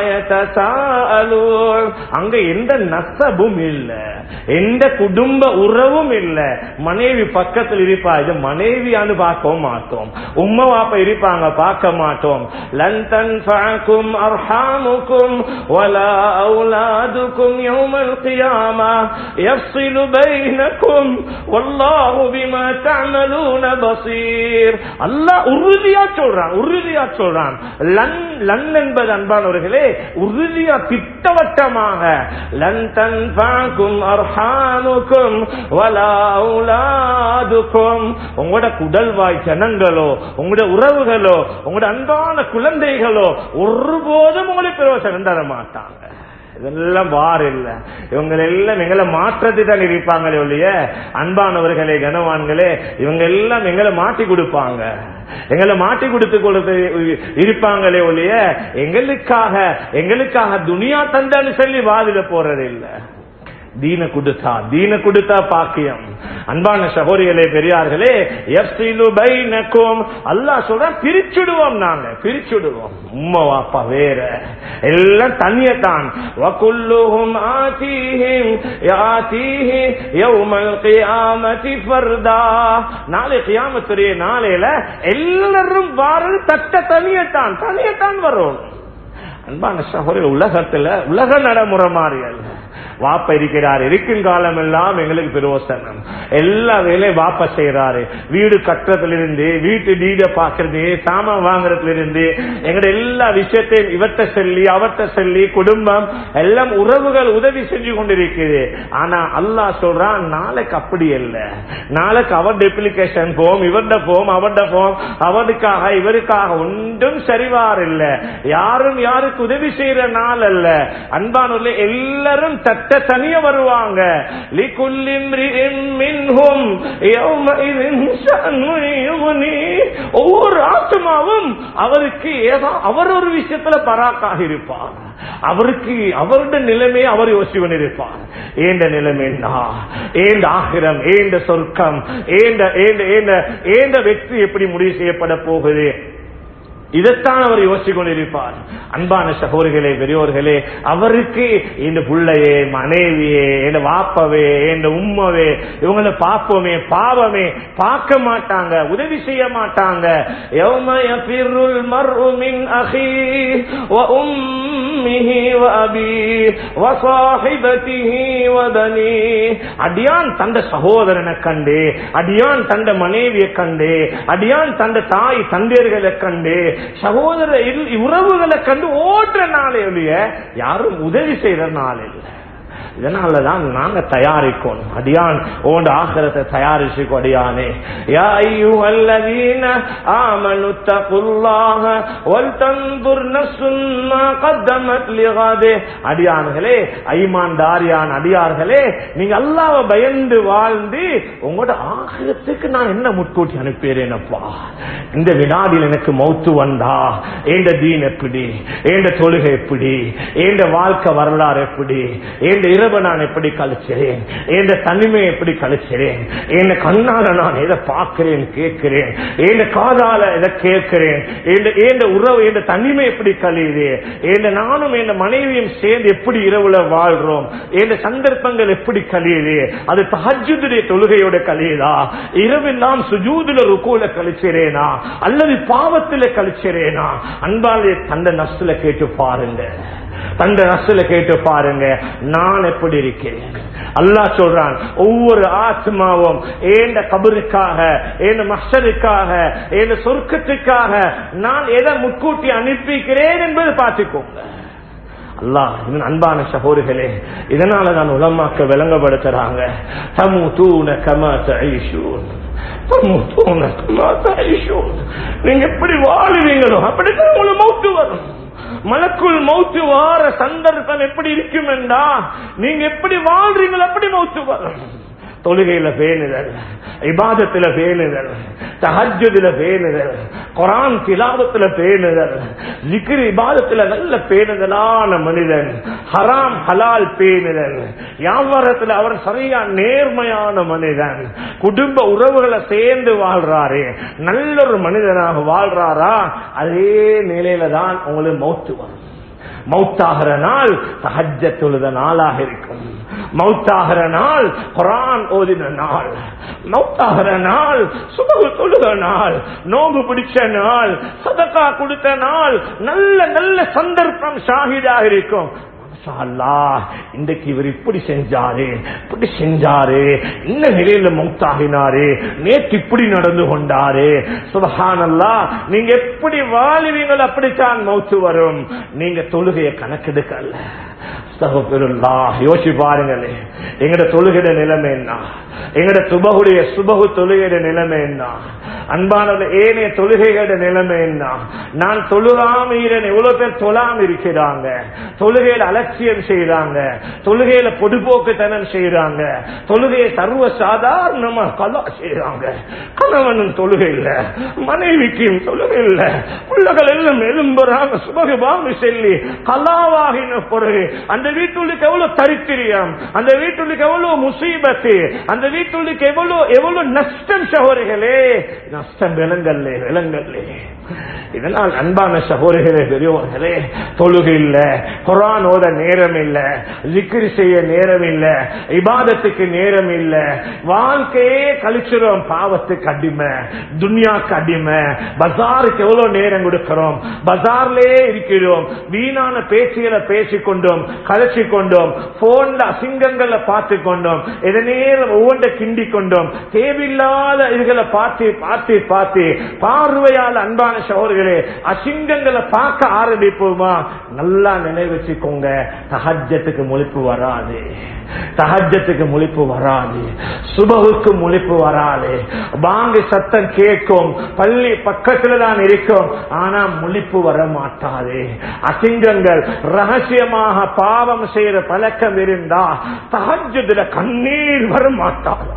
யதசாஅலூன் அங்க எந்த நசபும் இல்ல எந்த குடும்ப உறவும் இல்ல மனைவி பக்கத்தில் இருப்பா இது மனைவியான்னு பார்க்கவும் மாட்டோம் உம்மா வாப்பா இருப்பாங்க பார்க்க மாட்டோம் லன் தன்ஃபஅக்கும் அர்ஹாமுக்கும் வலா அவுலாதுக்கும் யௌமல் கியாமா யஃஸிலு பைனக்கும் வல்லாஹு பிமா தஅமலூன பஸீர் அல்லாஹ் உறுதியா சொல்றான் உறுதியா சொல்றான் லன் லன் என்பது அன்பானவர்களே உறுதியா திட்டவட்டமாக லன் தன்ஃபஅக்கும் அர்ஹாமுக்கும் வலா அவுலாதுக்கும் உங்களோட குடல்வாய் ஜனங்களோ உங்களோட உறவுகளோ உங்களோட அன்பான குழந்தைகளோ ஒருபோதும் உங்களுக்கு பிரயோசனம் தர மாட்டாங்க இதெல்லாம் வார் இல்ல இவங்க எல்லாம் எங்களை மாற்றத்தை தான் இருப்பாங்களே ஒழிய அன்பானவர்களே கனவான்களே இவங்க எல்லாம் எங்களை மாட்டி கொடுப்பாங்க எங்களை மாட்டி கொடுத்து கொடுத்து இருப்பாங்களே ஒழிய எங்களுக்காக எங்களுக்காக துனியா தந்தான்னு சொல்லி வாதில போறது இல்லை தீன கொடுத்தா தீன கொடுத்தா பாக்கியம் அன்பான சகோதரிகளே பெரியார்களே எஃப்சிலு பைனக்கும் அல்லாஹ் சொல்ற பிரிச்சுடுவோம் நாங்க பிரிச்சுடுவோம் உம்மா வாப்பா வேற எல்லாம் தனியத்தான் வகுல்லுஹும் ஆதீஹிம் யாதீஹி யௌமல் கியாமத்தி ஃபர்தா நாளை கியாமத்துடைய நாளையில எல்லாரும் வாரது தட்ட தனியத்தான் தனியத்தான் வரும் அன்பான சகோதரர் உலகத்துல உலக நடைமுறை மாறியல் வாப்ப இருக்கிறார் இருக்கும் காலம் எல்லாம் எங்களுக்கு பிரயோசனம் எல்லா வேலையும் வாப்ப செய்யறாரு வீடு கட்டுறதுல இருந்து வீட்டு டீட பாக்குறது சாமான் வாங்குறதுல இருந்து எங்கட எல்லா விஷயத்தையும் இவற்றை சொல்லி அவற்றை சொல்லி குடும்பம் எல்லாம் உறவுகள் உதவி செஞ்சு கொண்டிருக்குது ஆனா அல்லாஹ் சொல்றான் நாளைக்கு அப்படி இல்ல நாளைக்கு அவர் டெப்ளிகேஷன் போம் இவர்ட போம் அவர்ட போம் அவருக்காக இவருக்காக ஒன்றும் சரிவார் இல்ல யாரும் யாருக்கு உதவி செய்யற நாள் அல்ல அன்பானுள்ள எல்லாரும் தட்ட தனிய வருவாங்க لِكُلِّ امْرِئٍ مِّنْهُمْ يَوْمَئِذٍ شَأْنٌ يُغْنِيهِ. ஒவ்வொரு ஆத்மாவும் அவருக்கு ஏதோ அவர் ஒரு விஷயத்துல பராக்காக இருப்பார் அவருக்கு அவருடைய நிலைமையை அவர் யோசிச்சு கொண்டிருப்பார் ஏண்ட நிலைமைன்னா ஏண்ட ஆகிரம் ஏண்ட சொர்க்கம் ஏண்ட ஏண்ட ஏண்ட ஏண்ட வெற்றி எப்படி முடிவு செய்யப்பட போகுது இதைத்தான் அவர் யோசிச்சு கொண்டிருப்பார் அன்பான சகோதரிகளே பெரியோர்களே அவருக்கு இந்த புள்ளையே மனைவியே இந்த வாப்பவே இந்த உம்மவே இவங்களை பாப்போமே பாவமே பார்க்க மாட்டாங்க உதவி செய்ய மாட்டாங்க யௌம யஃபிருல் மர்உ மின் அஹீ வ உம்ம உம்மிஹி وأبيه وصاحبته وبنيه அடியான் தந்த சகோதரனை கண்டு அடியான் தந்த மனைவியை கண்டு அடியான் தந்த தாய் தந்தையர்களை கண்டு சகோதர இல்- உறவுகளை கண்டு ஓடுற நாளே ஒழிய யாரும் உதவி செய்யற நாள் இல்லை இதனாலதான் நாங்க தயாரிக்கணும் அடியான் ஓண்ட ஆசிரத்தை தயாரிச்சுக்கோ அடியானே யா ஐயுஹல்லதீன ஆமனு தகுல்லாஹ வல் தன்துர் நஃப்சுன் மா கத்தமத் லிகாதே அடியான்களே ஐமான் தாரியான் அடியார்களே நீங்க அல்லாஹ்வை பயந்து வாழ்ந்து உங்களோட ஆகிரத்துக்கு நான் என்ன முட்கூட்டி அனுப்பிடுறேனப்பா இந்த வினாடியில் எனக்கு மௌத்து வந்தா ஏண்ட தீன் எப்படி ஏண்ட தொழுகை எப்படி ஏண்ட வாழ்க்கை வரலாறு எப்படி ஏண்ட இரவு நான் எப்படி கழிச்சிறேன் ஏண்ட தனிமை எப்படி கழிச்சிறேன் ஏண்ட கண்ணால நான் எதை பார்க்கிறேன் கேட்கிறேன் ஏண்ட காதால எதை கேட்கிறேன் ஏண்ட ஏண்ட உறவு ஏண்ட தனிமை எப்படி கழியுது ஏண்ட நானும் என் மனைவியும் சேர்ந்து எப்படி இரவுல வாழ்றோம் ஏண்ட சந்தர்ப்பங்கள் எப்படி கழியுது அது தஹஜுடைய தொழுகையோட கழியுதா இரவெல்லாம் சுஜூதுல ருக்கூல கழிச்சிறேனா அல்லது பாவத்துல கழிச்சிறேனா அன்பாலே தந்த நஸ்ல கேட்டு பாருங்க தந்த நஸ்ல கேட்டு பாருங்க நான் எப்படி இருக்கிறேன் அல்லாஹ் சொல்றான் ஒவ்வொரு ஆத்மாவும் ஏண்ட கபருக்காக ஏண்ட மஷருக்காக ஏண்ட சொர்க்கத்துக்காக நான் எதை முன்கூட்டி அனுப்பிக்கிறேன் என்பது பார்த்துக்கோங்க அல்லாஹ் இன்னும் அன்பான சகோதரிகளே இதனால தான் உலமாக்க விளங்கப்படுத்துறாங்க தமு தூண கம தஈஷூன் தமு தூண கம தஈஷூன் நீங்க எப்படி வாழுவீங்களோ அப்படித்தான் உங்களுக்கு மௌத்து வரும் மலக்குள் மௌத்து வார சந்தர்ப்பம் எப்படி இருக்கும் என்றா நீங்க எப்படி வாழ்றீங்களோ அப்படி மௌத்து வரும் தொழுகையில பேணுதல் இபாதத்துல பேணுதல் தஹஜுதுல பேணுதல் குரான் திலாவத்துல பேணுதல் ஜிக்ரு இபாதத்துல நல்ல பேணுதலான மனிதன் ஹராம் ஹலால் பேணுதல் வியாபாரத்துல அவர் சரியா நேர்மையான மனிதன் குடும்ப உறவுகளை சேர்ந்து வாழ்றாரு நல்ல ஒரு மனிதனாக வாழ்றாரா அதே நிலையில தான் உங்களுக்கு மௌத்து வரும் மௌத்தாகிற நாள் தஹஜ தொழுத நாளாக இருக்கும் மௌத்தாகிற நாள் குரான் ஓதின நாள் மௌத்தாகிற நாள் சுபகு தொழுத நாள் நோம்பு பிடிச்ச நாள் சதக்கா கொடுத்த நாள் நல்ல நல்ல சந்தர்ப்பம் ஷாஹிதாக இருக்கும் மாஷா அல்லாஹ், இன்றைக்கு இவர் இப்படி செஞ்சாரு இப்படி செஞ்சாரு இந்த நிலையில மௌத்தாகினாரு நேற்று இப்படி நடந்து கொண்டாரு சுபஹானல்லா நீங்க எப்படி வாழுவீங்களோ அப்படித்தான் மௌத்து வரும் நீங்க தொழுகையை கணக்கெடுக்கல அஸ்தகுபிருல்லாஹ், யோசிச்சு பாருங்களே எங்கட தொழுகைட நிலைமை என்ன எங்கட சுபகுடைய சுபகு தொழுகைட நிலைமை என்ன அன்பானவர்களே ஏனைய தொழுகைகளோட நிலைமை என்ன நான் தொழுகாம இருக்கிறேன் எவ்வளவு பேர் தொழாம இருக்கிறாங்க தொழுகையில அலட்சியம் செய்யறாங்க தொழுகையில பொடுபோக்குத்தனம் செய்யறாங்க தொழுகையை சர்வ சாதாரணமா கலா செய்யறாங்க கணவனும் தொழுகை இல்ல மனைவிக்கும் தொழுகை இல்ல பிள்ளைகள் எல்லாம் எலும்புறாங்க சுபகுபாமி சொல்லி கலாவாகின பிறகு அந்த வீட்டுள்ளுக்கு எவ்வளவு தரித்திரியம் அந்த வீட்டுள்ளுக்கு எவ்வளவு முசீபத்து அந்த வீட்டுள்ளுக்கு எவ்வளவு எவ்வளவு நஷ்டம் சகோதரிகளே நஷ்டம் விலங்கல்லே விலங்கல்லே இதனால் அன்பான சகோதரிகளே பெரியவர்களே தொழுகை இல்ல குரான் ஓத நேரம் இல்ல ஜிக்ரி செய்ய நேரம் இல்ல இபாதத்துக்கு நேரம் இல்ல வாழ்க்கையே கழிச்சிரும் பாவத்துக்கு அடிமை துன்யாக்கு அடிமை பஜாருக்கு எவ்வளவு நேரம் கொடுக்கிறோம் பஜார்லயே இருக்கிறோம் வீணான பேச்சுகளை பேசிக்கொண்டோம் கலைச்சு கொண்டோம் போன்ல அசிங்கங்களை பார்த்து கொண்டோம் எதை நேரம் ஒவ்வொன்றை கிண்டி கொண்டோம் தேவையில்லாத இதுகளை பார்த்து பார்த்து பார்த்து பார்வையால் அன்பான சகோதரர்களே அசிங்கங்களை பார்க்க ஆரம்பிப்போமா நல்லா நினைவச்சுக்கோங்க தஹஜத்துக்கு முழிப்பு வராது தஹஜத்துக்கு முழிப்பு வராது சுபகுக்கு முழிப்பு வராது பாங்கு சத்தம் கேட்கும் பள்ளி பக்கத்துல தான் இருக்கும் ஆனா முழிப்பு வர மாட்டாது அசிங்கங்கள் ரகசியமாக பாவம் செய்யற பழக்கம் இருந்தா தஹஜத்துல கண்ணீர் வர மாட்டாரா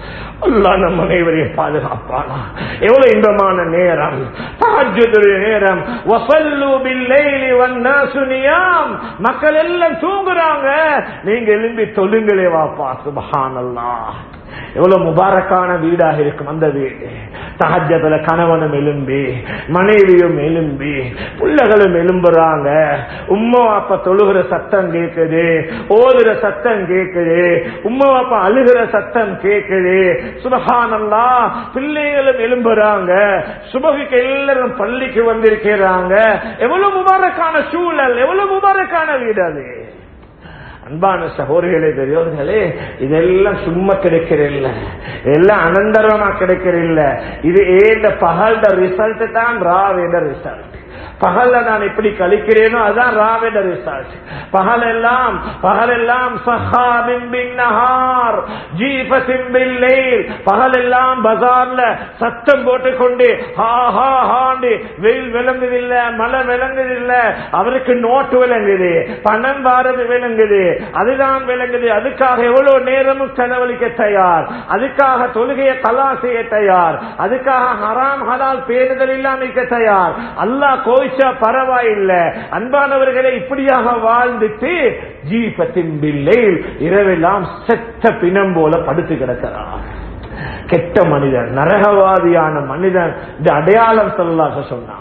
அல்லா நம் அனைவரையும் பாதுகாப்பானா எவ்வளவு இன்பமான நேரம் தஹஜ்ஜுதுடைய நேரம் வஸல்லு பில்லைலி வன்னாசு நியாம் மக்கள் எல்லாம் தூங்குறாங்க நீங்க எழும்பி தொழுங்களே வாப்பா சுபஹானல்லாஹ் எவ்வளவு முபாரக்கான வீடாக இருக்கும் அந்த வீடு தஹஜத்துல கணவனும் எலும்பி மனைவியும் எலும்பி பிள்ளைகளும் எலும்புறாங்க உம்மா அப்பா தொழுகிற சத்தம் கேக்குது ஓதுற சத்தம் கேக்குது உம்மா அப்பா அழுகிற சத்தம் கேக்குது சுபஹானல்லா பிள்ளைகளும் எலும்புறாங்க சுபகுக்கு எல்லாரும் பள்ளிக்கு வந்திருக்கிறாங்க எவ்வளவு முபாரக்கான சூழல் எவ்வளவு முபாரக்கான வீடு அது அன்பான சகோதரிகளே பெரியோர்களே இதெல்லாம் சும்மா கிடைக்கிறதில்ல எல்லாம் அனந்தரமா கிடைக்கிறதில்ல இது ஏந்த பகல்ட ரிசல்ட் தான் ராவேட ரிசல்ட் பகல்ல நான் எப்படி கழிக்கிறேனோ அதான் ராவேட ரிசல்ட் பகலெல்லாம் பகலெல்லாம் சஹாபின் ஜீபத்தின் பில்லைல் பகலெல்லாம் பஜார்ல சத்தம் போட்டுக்கொண்டு ஹா ஹா ஹாண்டு வெயில் விளங்குதில்ல மழை விளங்குதில்ல அவருக்கு நோட்டு விளங்குது பணம் வாரது விளங்குது அதுதான் விளங்குது அதுக்காக எவ்வளவு நேரமும் செலவழிக்க தயார் அதுக்காக தொழுகையை கலா செய்ய தயார் அதுக்காக ஹராம் ஹலால் பேணுதல் இல்லாம இருக்க தயார் அல்லாஹ் கோயிச்சா பரவாயில்லை அன்பானவர்களை இப்படியாக வாழ்ந்துட்டு ஜீபத்தின் பில்லையில் இரவெல்லாம் செத்த பிணம் போல படுத்து கிடக்கிறார் கெட்ட மனிதன் நரகவாதியான மனிதன் இந்த அடையாளம் சொல்லலாக சொன்னாங்க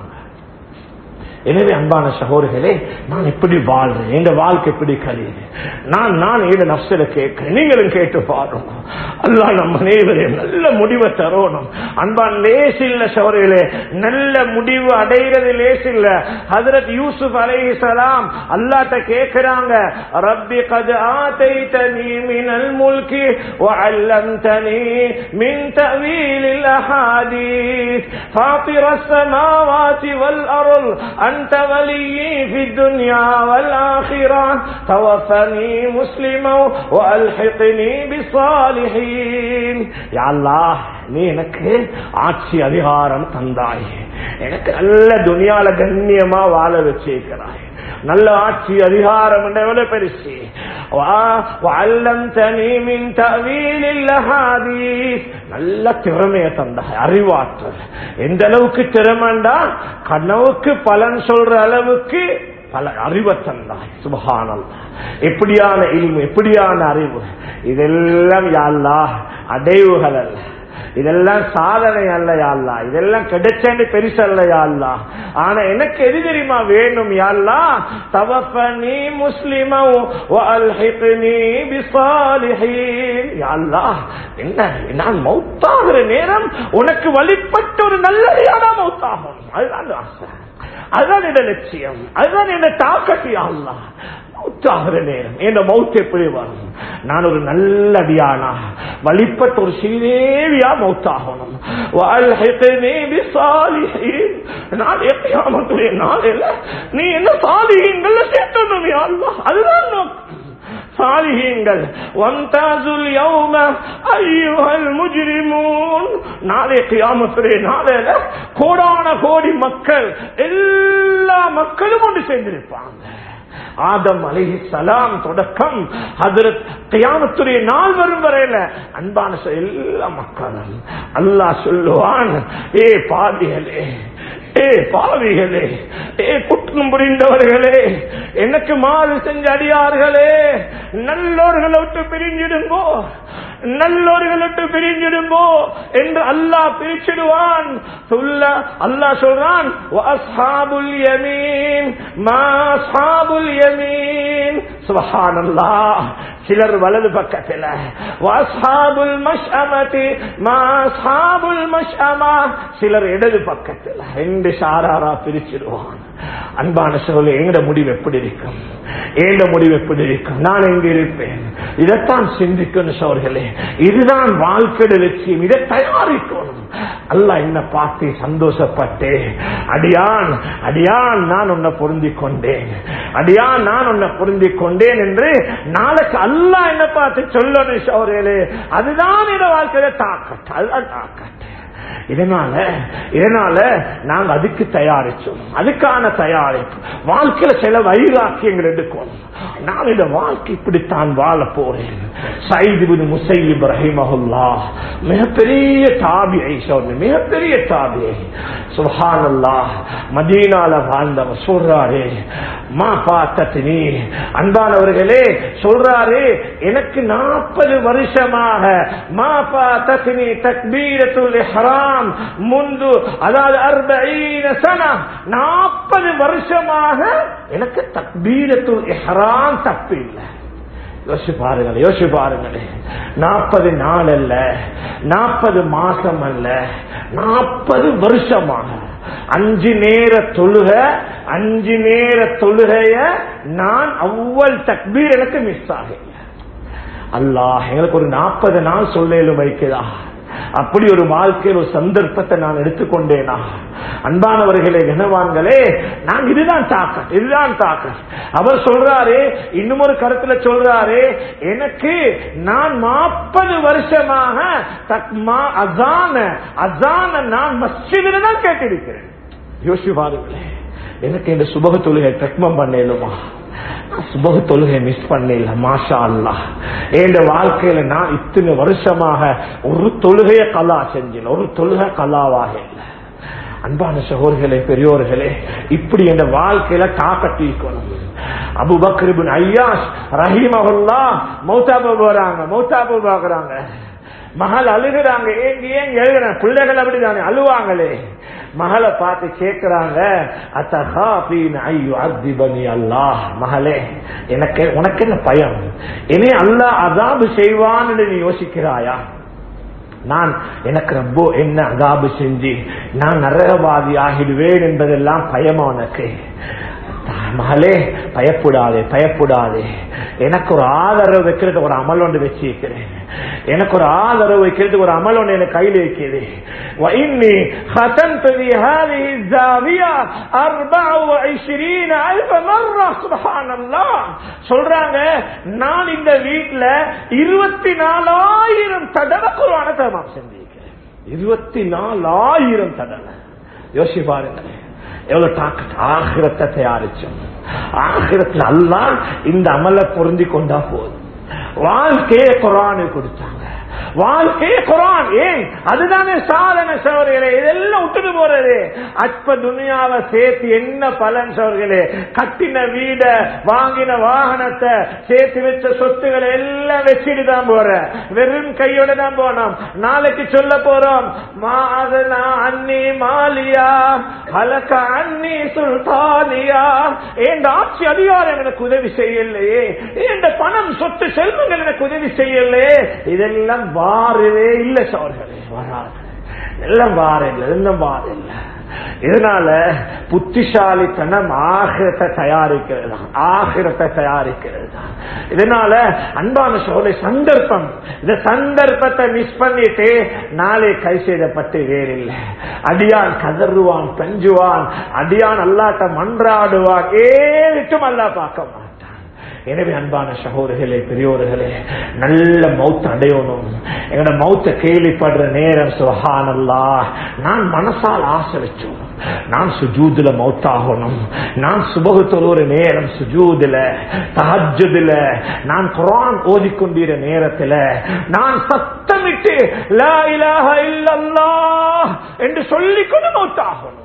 எனவே அன்பான சகோதரிகளே நான் எப்படி வாழ்றேன் எங்க வாழ்க்கை எப்படி கழியுது நான் நான் ஏழு நப்சில கேட்கிறேன் நீங்களும் கேட்டு பாருங்க அல்லா நம்ம அனைவரையும் நல்ல முடிவை தரணும் அன்பான் லேஸ் இல்ல சகோதரிகளே நல்ல முடிவு அடைகிறது லேஸ் இல்ல ஹதரத் யூசுப் அலைஹிஸ்ஸலாம் அல்லாட்ட கேட்கிறாங்க ரப்பி கத் ஆதைதனி மினல் முல்கி وعلمتني من تأويل الأحاديث فاطر السماوات والأرض أنت ولي في الدنيا والآخرة توفني مسلما وألحقني بالصالحين يا الله நீ எனக்கு ஆட்சி அதிகாரம் தந்தாய் எனக்கு நல்ல துனியால கண்ணியமா வாழ வச்சிருக்கிறாய் நல்ல ஆட்சி அதிகாரம் என்ற எவ்வளவு பெருசு நல்ல திறமைய தந்த அறிவாற்றல் எந்த அளவுக்கு திறமைண்டா கனவுக்கு பலன் சொல்ற அளவுக்கு பல அறிவை தந்தாய் சுபகானல் எப்படியான இல்மு எப்படியான அறிவு இதெல்லாம் யாழ்லா அடைவுகள் அல்ல இதெல்லாம் சாதனை அல்ல யாழ்லா இதெல்லாம் கிடைச்சேன்னு பெருசு அல்ல யாழ்லா ஆனா எனக்கு எது தெரியுமா வேணும் யாழ்லா தவப்பனி முஸ்லிம யாழ்லா என்ன நான் மௌத்தாகிற நேரம் உனக்கு வழிபட்ட ஒரு நல்லதையான மௌத்தாகும் அதுதான் ஆசை அதுதான் என்ன லட்சியம் அதுதான் என்ன தாக்கட்டி அல்லா மௌத்தாகிற நேரம் என் மௌத் எப்படி வரும் நான் ஒரு நல்ல அடியானா வழிபட்ட ஒரு ஸ்ரீதேவியா மௌத்தாகணும் நாளையில நீ என்ன சாலிகங்கள்ல சேர்த்தணும் அல்லா அதுதான் நோக்கம் சாலிகங்கள் வந்தாசுல் யௌம ஐயுஹல் முஜ்ரிமூன் நாளை கியாமத்துடைய நாளையில கோடான கோடி மக்கள் எல்லா மக்களும் ஒன்று சேர்ந்திருப்பாங்க ஆதம் அலிஹி சலாம் தொடக்கம் ஹதரத் கியாமத்துடைய நாள் வரும் வரையில அன்பான எல்லா மக்களும் அல்லாஹ் சொல்லுவான் ஏ பாதிகளே ஏ பாவிகளே ஏ குற்றம் புரிந்தவர்களே எனக்கு மாறு செஞ்ச அடியார்களே நல்லோர்களை விட்டு பிரிஞ்சிடுங்கோ நல்லோர்களை விட்டு பிரிஞ்சிடுங்கோ என்று அல்லாஹ் பிரிச்சிடுவான் சொல்ல அல்லாஹ் சொல்றான் வஅஸ்ஹாபுல் யமீன் மா அஸ்ஹாபுல் யமீன் சுப்ஹானல்லாஹ் சிலர் வலது பக்கத்தில் வாஸ்ஹாபுல் மஷ்அமதி மா அஸ்ஹாபுல் மஷ்அமா சிலர் இடது பக்கத்தில் ரெண்டு சாராரா பிரிச்சிடுவான் அன்பான சோழ எங்கட முடிவு எப்படி இருக்கும் ஏண்ட முடிவு எப்படி இருக்கும் நான் எங்க இருப்பேன் இதைத்தான் சிந்திக்கணும் சோர்களே இதுதான் வாழ்க்கையோட லட்சியம் இதை தயாரிக்கணும் அல்ல என்ன பார்த்து சந்தோஷப்பட்டு அடியான் அடியான் நான் உன்னை பொருந்தி கொண்டேன் அடியான் நான் உன்னை பொருந்தி கொண்டேன் என்று நாளைக்கு அல்லா என்ன பார்த்து சொல்லணும் சோர்களே அதுதான் என் வாழ்க்கையில தாக்கட்டு அதுதான் தாக்கட்டு இதனால இதனால நாங்க அதுக்கு தயாரிச்சோம் அதுக்கான தயாரிப்பு வாழ்க்கையில சில வைராக்கியங்கள் எடுக்கணும் நான் இந்த வாழ்க்கை இப்படித்தான் வாழ போறேன் சைது முசைப் ரஹிமஹுல்லா மிகப்பெரிய தாபியை சொன்ன மிகப்பெரிய தாபியை சுஹானல்லா மதீனால வாழ்ந்தவர் சொல்றாரு மா பார்த்தத்தினி அன்பானவர்களே சொல்றாரு எனக்கு நாற்பது வருஷமாக மா பார்த்தத்தினி தக்பீரத்துல் இஹ்ராம் முந்து அதாவது அர்பஈன சனா நாற்பது வருஷமாக எனக்கு தக்பீரத்துல் இஹ்ராம் தப்பு இல்லை யோசிச்சு பாருங்களே யோசிச்சு பாருங்களே நாற்பது நாள் அல்ல நாற்பது மாசம் அல்ல நாற்பது வருஷமாக அஞ்சு நேர தொழுக அஞ்சு நேர தொழுகைய நான் அவ்வளவு தக்பீர் எனக்கு மிஸ் ஆகல அல்லாஹ் எங்களுக்கு ஒரு நாற்பது நாள் சொல்லேலும் வைக்கிறா அப்படி ஒரு வாழ்க்கையில் ஒரு சந்தர்ப்பத்தை நான் எடுத்துக்கொண்டேனா அன்பானவர்களே கனவான்களே நான் இதுதான் தாக்கம் இதுதான் தாக்கம் அவர் சொல்றாரு இன்னும் ஒரு கருத்துல சொல்றாரு எனக்கு நான் நாற்பது வருஷமாக தக்மா அசான அசான நான் மஸ்ஜிதில் தான் கேட்டிருக்கிறேன் யோசிச்சு பாருங்களேன் எனக்கு இந்த சுபக தொழுகை தக்மம் பண்ணலுமா சுபக தொழுகை மிஸ் பண்ணல மாஷா அல்லா என் வாழ்க்கையில நான் இத்தனை வருஷமாக ஒரு தொழுகைய கலா செஞ்சேன் ஒரு தொழுகை கலாவாக இல்லை அன்பான சகோதர்களே பெரியோர்களே இப்படி என்ற வாழ்க்கையில தாக்கட்டிக்கணும் அபுபக்ரிபின் ஐயாஸ் ரஹீமஹுல்லா மௌத்தாபு போறாங்க மௌத்தாபு பாக்குறாங்க மகள் அழுகுறாங்க ஏங்க ஏன் எழுதுறாங்க பிள்ளைகள் அப்படிதானே அழுவாங்களே மகளை பார்த்து கேட்கிறாங்க அல்லாஹ் மகளே எனக்கு உனக்கு என்ன பயம் இனி அல்லாஹ் அதாபு செய்வான்னு நீ யோசிக்கிறாயா நான் எனக்கு ரொம்ப என்ன அதாபு செஞ்சு நான் நரகவாதி ஆகிடுவேன் என்பதெல்லாம் பயமா உனக்கு மகளே பயப்படாதே பயப்படாதே எனக்கு ஒரு ஆதரவு வைக்கிறது ஒரு அமல் ஒன்று வச்சிருக்கிறேன் எனக்கு ஒரு ஆதரவு வைக்கிறது ஒரு அமல் ஒன்று எனக்கு கையில் வைக்கிறது وإني ختمت في هذه الزاوية 24 ألف مرة سبحان الله சொல்றாங்க நான் இந்த வீட்டுல இருபத்தி நாலாயிரம் தடவை குரான தர்மம் செஞ்சிருக்கிறேன் இருபத்தி நாலாயிரம் தடவை யோசி பாருங்க எவ்வளவு தாக்கத் ஆகிரத்தை தயாரிச்சோம் ஆகிரத்தில் அல்லா இந்த அமலை பொருந்தி கொண்டா போதும் வாழ்க்கையே குரானு கொடுத்தாங்க வாழ்க்கையே குரான் ஏன் அதுதானே சாதனை சவர்களே இதெல்லாம் விட்டுட்டு போறது அற்ப துணியாவை சேர்த்து என்ன பலன் சவர்களே கட்டின வீட வாங்கின வாகனத்தை சேர்த்து வச்ச சொத்துக்களை எல்லாம் வச்சுட்டு தான் போற வெறும் கையோட தான் போனோம் நாளைக்கு சொல்ல போறோம் மாதனா அன்னி மாலியா கலக்க அன்னி சுல்தானியா என் ஆட்சி அதிகாரம் எனக்கு உதவி செய்யலையே என் பணம் சொத்து செல்வங்கள் எனக்கு உதவி செய்யலையே இதெல்லாம் வாரவே இல்லை சோர்களே வராது எல்லாம் வார இல்லை எல்லாம் வார இல்லை இதனால புத்திசாலித்தனம் ஆகிரத்தை தயாரிக்கிறது தான் ஆகிரத்தை தயாரிக்கிறது தான் இதனால அன்பான சோலை சந்தர்ப்பம் இந்த சந்தர்ப்பத்தை மிஸ் பண்ணிட்டு நாளை கை செய்தப்பட்டு வேறில்லை அடியான் கதறுவான் பெஞ்சுவான் அடியான் அல்லாட்ட மன்றாடுவான் ஏறிட்டும் அல்லா பார்க்க மாட்டான் எனவே அன்பான சகோதரர்களே பெரியோர்களே நல்ல மௌத்த அடையணும் எங்களோட மௌத்த கேள்விப்படுற நேரம் சுகானல்லா நான் மனசால் ஆசை வச்சோம் நான் சுஜூதுல மௌத்தாகணும் நான் சுபகுத்தொரு ஒரு நேரம் சுஜூதுல தஹஜுதுல நான் குரான் ஓதிக்கொண்டிருந்த நேரத்துல நான் சத்தமிட்டு லா இலாஹ இல்லல்லாஹ் என்று சொல்லிக்கொண்டு மௌத்தாகணும்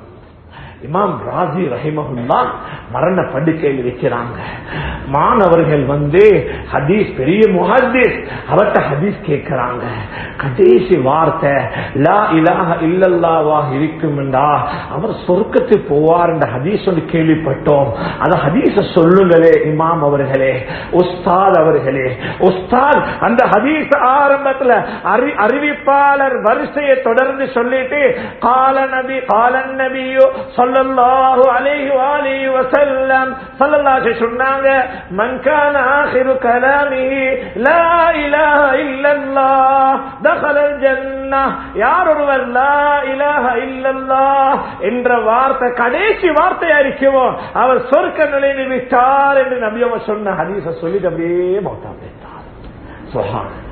இமாம் ராஜி ரஹிமகுல்லா மரண படுக்கையில் வைக்கிறாங்க மாணவர்கள் வந்து ஹதீஸ் பெரிய முஹதீஸ் அவர்கிட்ட ஹதீஸ் கேட்கிறாங்க கடைசி வார்த்தை லா இலாஹ இல்லல்லாவாக இருக்கும்டா அவர் சொர்க்கத்துக்கு போவார் என்ற ஹதீஸ் ஒன்று கேள்விப்பட்டோம் அந்த ஹதீஸ சொல்லுங்களே இமாம் அவர்களே உஸ்தாத் அவர்களே உஸ்தாத் அந்த ஹதீஸ் ஆரம்பத்துல அறி அறிவிப்பாளர் வரிசையை தொடர்ந்து சொல்லிட்டு கால நபி காலன் நபியோ சொல்லல்லாஹு அலைஹி வாலிஹி வஸல்லம் ஸல்லல்லாஹு சொன்னாங்க மன் கான ஆகிரு கலாமிஹி லா இலாஹ இல்லல்லாஹ் தഖலல் ஜன்னah யார் ஒருவர் லா இலாஹ இல்லல்லாஹ் என்ற வார்த்தை கடைசி வார்த்தையா இருக்குமோ அவர் சொர்க்க நிலையில் விட்டார் என்று நபி அவர் சொன்ன ஹதீஸ சொல்லிட்டு அப்படியே மௌத்தா போயிட்டார் சுப்ஹானல்லாஹ்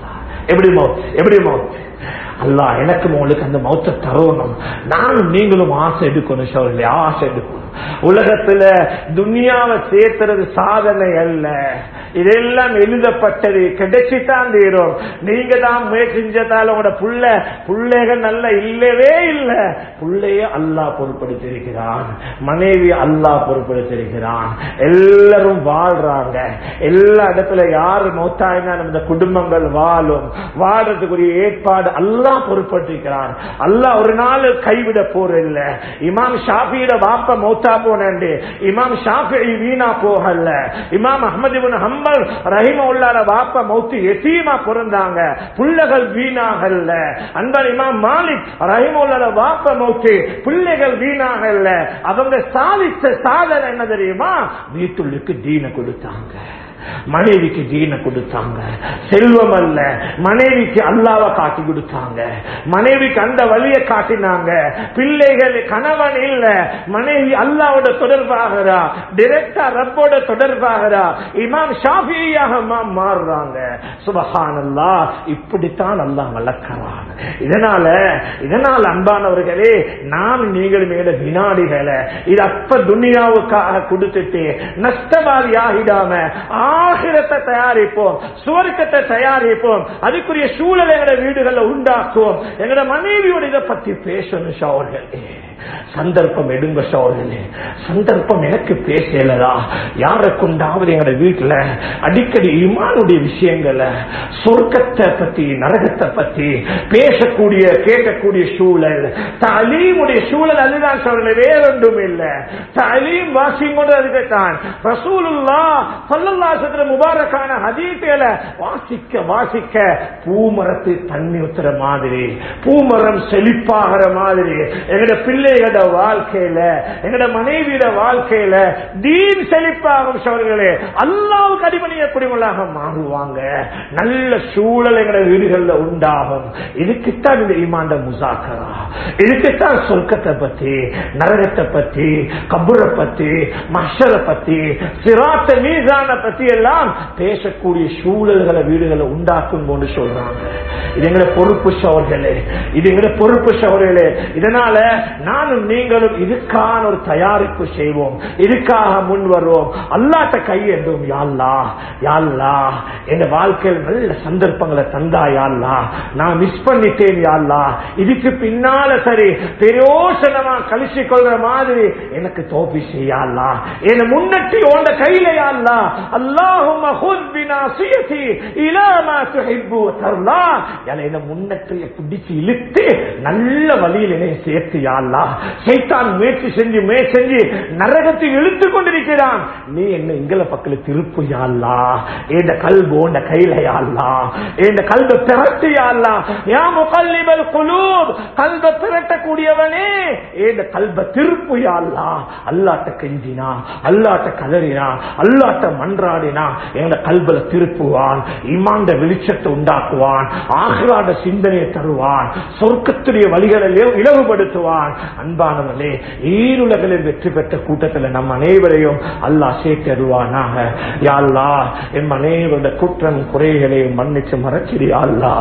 எப்படி மவுத் எப்படி மவுத் அல்லாஹ் எனக்கு உங்களுக்கு அந்த மௌத்த தரணும் நானும் நீங்களும் ஆசை எடுக்கணும் சொல்லி ஆசை எடுக்கணும் உலகத்துல துனியாவை சேர்த்துறது சாதனை அல்ல இதெல்லாம் எழுதப்பட்டது கிடைச்சித்தான் தீரும் நீங்க தான் முயற்சி செஞ்சதால உங்களோட புள்ள புள்ளைகள் நல்ல இல்லவே இல்ல புள்ளைய அல்லாஹ் பொறுப்படுத்திருக்கிறான் மனைவி அல்லாஹ் பொறுப்படுத்திருக்கிறான் எல்லாரும் வாழ்றாங்க எல்லா இடத்துல யாரு மௌத்தாயினா இந்த குடும்பங்கள் வாழும் வாழ்றதுக்குரிய ஏற்பாடு அல்லாஹ் பொறுப்பட்டிருக்கிறான் அல்லாஹ் ஒரு நாள் கைவிட போறதில்ல இமாம் ஷாஃபியோட வாப்ப மௌத்தா போனேன் இமாம் ஷாஃபி வீணா போகல இமாம் அஹமது இப்னு ஹம்பல் ரஹிமவுல்லாஹ் வாப்ப மௌத்து எத்தீமா பிறந்தாங்க புள்ளகள் வீணாகல்ல அன்பர் இமாம் மாலிக் ரஹிமவுல்லாஹ் வாப்ப மௌத்து பிள்ளைகள் வீணாகல்ல அவங்க சாதித்த சாதனை என்ன தெரியுமா வீட்டுள்ளுக்கு தீன கொடுத்தாங்க மனைவிக்கு தீன கொடுத்தாங்க செல்வம் அல்ல மனைவிக்கு அல்லாவ காட்டி கொடுத்தாங்க மனைவிக்கு அந்த வழியை காட்டினாங்க பிள்ளைகள் கணவன் இல்ல மனைவி அல்லாவோட தொடர்பாகிறா டிரெக்டா ரப்போட தொடர்பாகிறா இமாம் ஷாஃபியாக மாறுறாங்க சுபஹானல்லா இப்படித்தான் அல்லாஹ் வளர்க்கிறான் இதனால இதனால் அன்பானவர்களே நாம் நீங்கள் மேல வினாடிகளை இது அப்ப துனியாவுக்காக கொடுத்துட்டு நஷ்டவாதி ஆகிடாம ஆகிரத்தை தயாரிப்போம் சுவர்க்கத்தை தயாரிப்போம் அதுக்குரிய சூழலை எங்கட வீடுகளை உண்டாக்குவோம் எங்கட மனைவியோட இதை பத்தி பேசணும் சோழர்களே சந்தர்ப்பம் எடுங்க சோழர்களே சந்தர்ப்பம் எனக்கு பேசலதா யாரை கொண்டாவது எங்கட வீட்டுல அடிக்கடி இமானுடைய விஷயங்களை சொர்க்கத்தை பத்தி நரகத்தை பத்தி பேசக்கூடிய கேட்கக்கூடிய சூழல் தலீமுடைய சூழல் அதுதான் சொல்ல வேறொன்றும் இல்ல தலீம் வாசிங்கொண்டு அதுக்கு தான் ரசூலுல்லா சல்லல்லாசத்துல முபாரக்கான ஹதீசுகளை வாசிக்க வாசிக்க பூமரத்து தண்ணி ஊத்துற மாதிரி பூமரம் செழிப்பாகிற மாதிரி எங்கட பிள்ளைகளோட வாழ்க்கையில எங்கட மனைவியோட வாழ்க்கையில தீன் செழிப்பாகும் சோழர்களே அல்லாவுக்கு அடிமணியக்கூடியவங்களாக மாறுவாங்க நல்ல சூழல் எங்கட வீடுகள்ல உண்டாகும் இதுக்குத்தான் இந்த ஈமாண்ட முசாக்கரா இதுக்குத்தான் சொர்க்கத்தை பத்தி நரகத்தை பத்தி கபுரை பத்தி மஷரை பத்தி சிராத்த மீசான பத்தி எல்லாம் பேசக்கூடிய சூழல்களை வீடுகளை உண்டாக்கும் போது சொல்றாங்க இது எங்களை பொறுப்பு சோர்களே இது எங்களை பொறுப்பு சோர்களே இதனால நானும் நீங்களும் இதுக்கான ஒரு தயாரிப்பு செய்வோம் இதுக்காக முன் வருவோம் அல்லாட்ட கையெழும் யாழ்லா யாழ்லா என் வாழ்க்கையில் நல்ல சந்தர்ப்பங்களை தந்தா யாழ்லா நான் மிஸ் பண்ணிட்டேன் யாழ்லா இதுக்கு பின்னால சரி பிரயோசனமா கழிச்சு கொள்ற மாதிரி எனக்கு தோப்பி செய்யலா என் முன்னட்டி ஓண்ட கையில யாழ்லா அல்லாஹும் பினாசியதி இலா மா துஹிப்பு தர்லா என என்ன முன்னற்றிய பிடிச்சு இழுத்து நல்ல வழியில் என்னை சேர்த்து யாழ்லா சைத்தான் முயற்சி செஞ்சு முயற்சி செஞ்சு நரகத்தில் இழுத்து கொண்டிருக்கிறான் நீ என்ன எங்களை பக்கத்துல திருப்பு யாழ்லா என் கல்பு உண்ட கையில யாழ்லா என் கல்ப திரட்டு யாழ்லா யா முகல்லிபல் குலூப் கல்ப திரட்டக்கூடியவனே என் கல்ப திருப்பு யாழ்லா அல்லாட்ட கெஞ்சினா அல்லாட்ட கதறினா அல்லாட்ட மன்றாடினா எங்க கல்பல திருப்புவான் இமாண்ட வெளிச்சத்தை உண்டாக்குவான் ஆகலாட சிந்தனையை தருவான் சொர்க்கத்துடைய வழிகளிலே இலவுபடுத்துவான் அன்பானவர்களே ஈருலகளில் வெற்றி பெற்ற கூட்டத்தில் நம் அனைவரையும் அல்லாஹ் சேர்த்தருவானாக யாழ்லா என் அனைவருடைய குற்றம் குறைகளையும் மன்னிச்சு மறைச்சிடியா அல்லா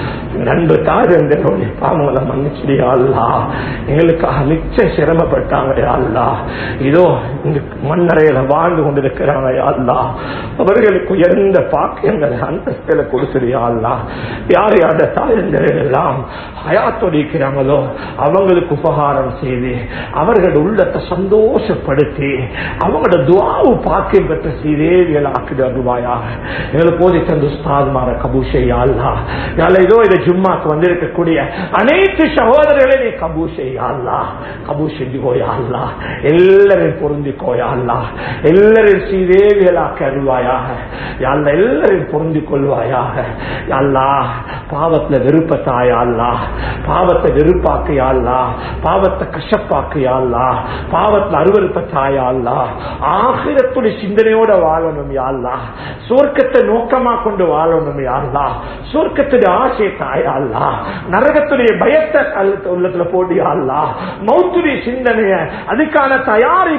நண்பு தாரங்களுடைய பாவங்களை மன்னிச்சிடியா அல்லா எங்களுக்காக மிச்ச சிரமப்பட்டாங்க அல்லா இதோ இந்த மண்ணறையில வாழ்ந்து கொண்டிருக்கிறாங்க அல்லா அவர்களுக்கு உயர்ந்த பாக்கியங்களை அந்தஸ்தில கொடுத்துடியா அல்லா யார் யார தாயங்கள் எல்லாம் ஹயாத்தொடிக்கிறாங்களோ அவங்களுக்கு உபகாரம் செய்து அவர்கள் உள்ளத்தை சந்தோஷப்படுத்தி அவங்களோட துவாவு பாக்கியம் பெற்ற சீதேவியல் ஆக்கிடு அருவாயாக எங்களுக்கு போதை தந்து உஸ்தாத்மார கபூஷையாள்லா யால ஏதோ இதை ஜும்மாக்கு வந்திருக்கக்கூடிய அனைத்து சகோதரர்களை நீ கபூஷையாள்லா கபூ செஞ்சுக்கோயாள்லா எல்லாரையும் பொருந்திக்கோயாள்லா எல்லாரையும் சீதேவியலாக்க அருவாயாக யாழ்ல எல்லாரையும் பொருந்திக் கொள்வாயாக யாழ்லா பாவத்துல வெறுப்பத்தாயாள்லா பாவத்தை வெறுப்பாக்கையாள்லா பாவத்தை கஷ்டப்பாக்கையாள்லா பாவத்துல அருவறுப்பத்தாயாள்லா ஆகிரத்துடைய சிந்தனையோட வாழணும் யாழ்லா சொர்க்கத்தை நோக்கமா கொண்டு வாழணும் யாழ்லா சொர்க்கத்துடைய ஆசை தாயாள்லா நரகத்துடைய பயத்தை உள்ளத்துல போட்டு யாழ்லா மௌத்துடைய சிந்தனைய அதுக்கான தயாரிப்புக்குரிய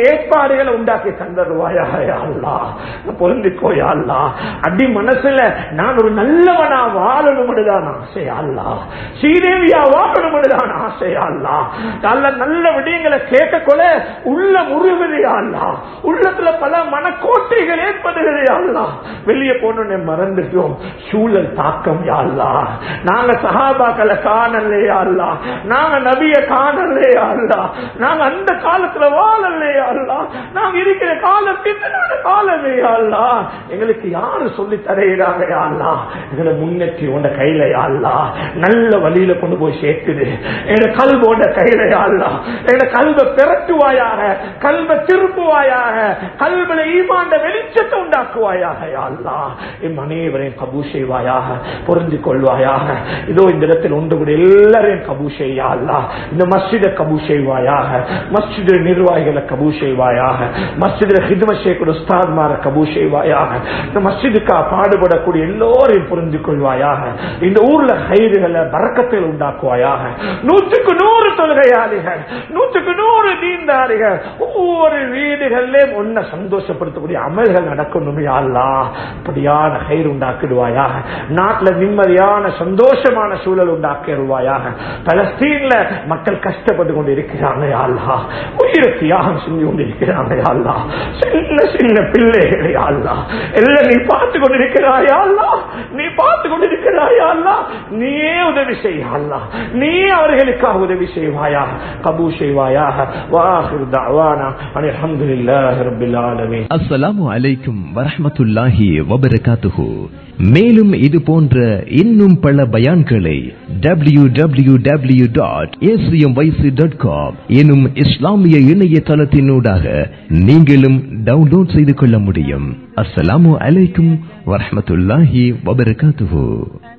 ஏற்பாடுகளை உண்டாக்கி தந்தருவாயாக அல்லா பொருந்திக்கோ யா அல்லா அடி மனசுல நான் ஒரு நல்லவனா வாழணும் தான் ஆசை அல்லா ஸ்ரீதேவியா வாழணும் தான் ஆசை அல்லா அல்ல நல்ல விடயங்களை கேட்க கொள்ள உள்ள முருகுது அல்லா உள்ளத்துல பல மனக்கோட்டைகள் ஏற்படுகிறது அல்லா வெளியே போனோன்னு மறந்துட்டோம் சூழல் தாக்கம் யாழ்லா நாங்க சஹாபாக்களை காணலையா அல்லா நாங்க நபிய காணலையா அல்லா நாங்க அந்த காலத்துல வாழலையா அல்லா நாங்க இருக்கிற காலம் பின்னான காலமே அல்லா எங்களுக்கு யாரு சொல்லி தரையிறாங்க அல்லா எங்களை முன்னேற்றி உண்ட கையில அல்லா நல்ல வழியில கொண்டு போய் சேர்க்குது எங்க கல்வோட கையில அல்லா எங்க கல்வ பெரட்டுவாயாக கல்வ திருப்புவாயாக கல்வில ஈமாண்ட வெளிச்சத்தை உண்டாக்குவாயாக அல்லா என் அனைவரையும் கபூ செய்வாயாக புரிந்து கொள்வாயாக இதோ இந்த இடத்தில் ஒன்று கூட எல்லாரையும் கபூ செய்யா அல்லா இந்த மஸ்ஜித கபூ செய்வாயாக மஸ்ஜித நிர்வாகிகளை கபூ செய்வாயாக மஸ்ஜித ஹிதம செய்யக்கூடிய உஸ்தாத்மார கபூ செய்வாயாக இந்த மஸ்ஜிதுக்கா பாடுபடக்கூடிய எல்லோரையும் புரிந்து கொள்வாயாக இந்த ஊர்ல கயிறுகளை பறக்கத்தில் உண்டாக்குவாயாக நூற்றுக்கு நூறு தொழுகையாளிகள் நூற்றுக்கு நூறு நீந்தாரிகள் ஒவ்வொரு வீடுகளிலும் ஒன்ன சந்தோஷப்படுத்தக்கூடிய அமல்கள் நடக்கணுமே அல்லா அப்படியான கயிறு உண்டாக்கிடுவாயாக நாட்டுல நிம்மதியான சந்தோஷமான சூழல் உண்டாக்கிடுவாயாக பலஸ்தீன்ல மக்கள் கஷ்டப்பட்டு கொண்டு இருக்கிறாங்க அல்லா உயிரை தியாகம் செஞ்சு கொண்டு இருக்கிறாங்க அல்லா சின்ன சின்ன பிள்ளைகளை அல்லா எல்லாம் நீ பார்த்து கொண்டு இருக்கிறாயா அல்லா நீ பார்த்து கொண்டு இருக்கிறாயா அல்லா நீயே உதவி செய்யா நீ அவர்களுக்காக உதவி செய்வாயா கபூ செய்வாயாக வாஹிர் தஅவானா அனில் அல்ஹம்துலில்லாஹி ரப்பில் ஆலமீன் அஸ்ஸலாமு அலைக்கும் வரஹ்மத்துல்லாஹி வபரகாத்துஹு மேலும் இது போன்ற இன்னும் பல பயான்களை W W W dot dot com எனும் இஸ்லாமிய இணையதளத்தினூடாக நீங்களும் டவுன்லோட் செய்து கொள்ள முடியும் அஸ்ஸலாமு அலைக்கும் வரஹ்மத்துல்லாஹி வபரகாத்துஹு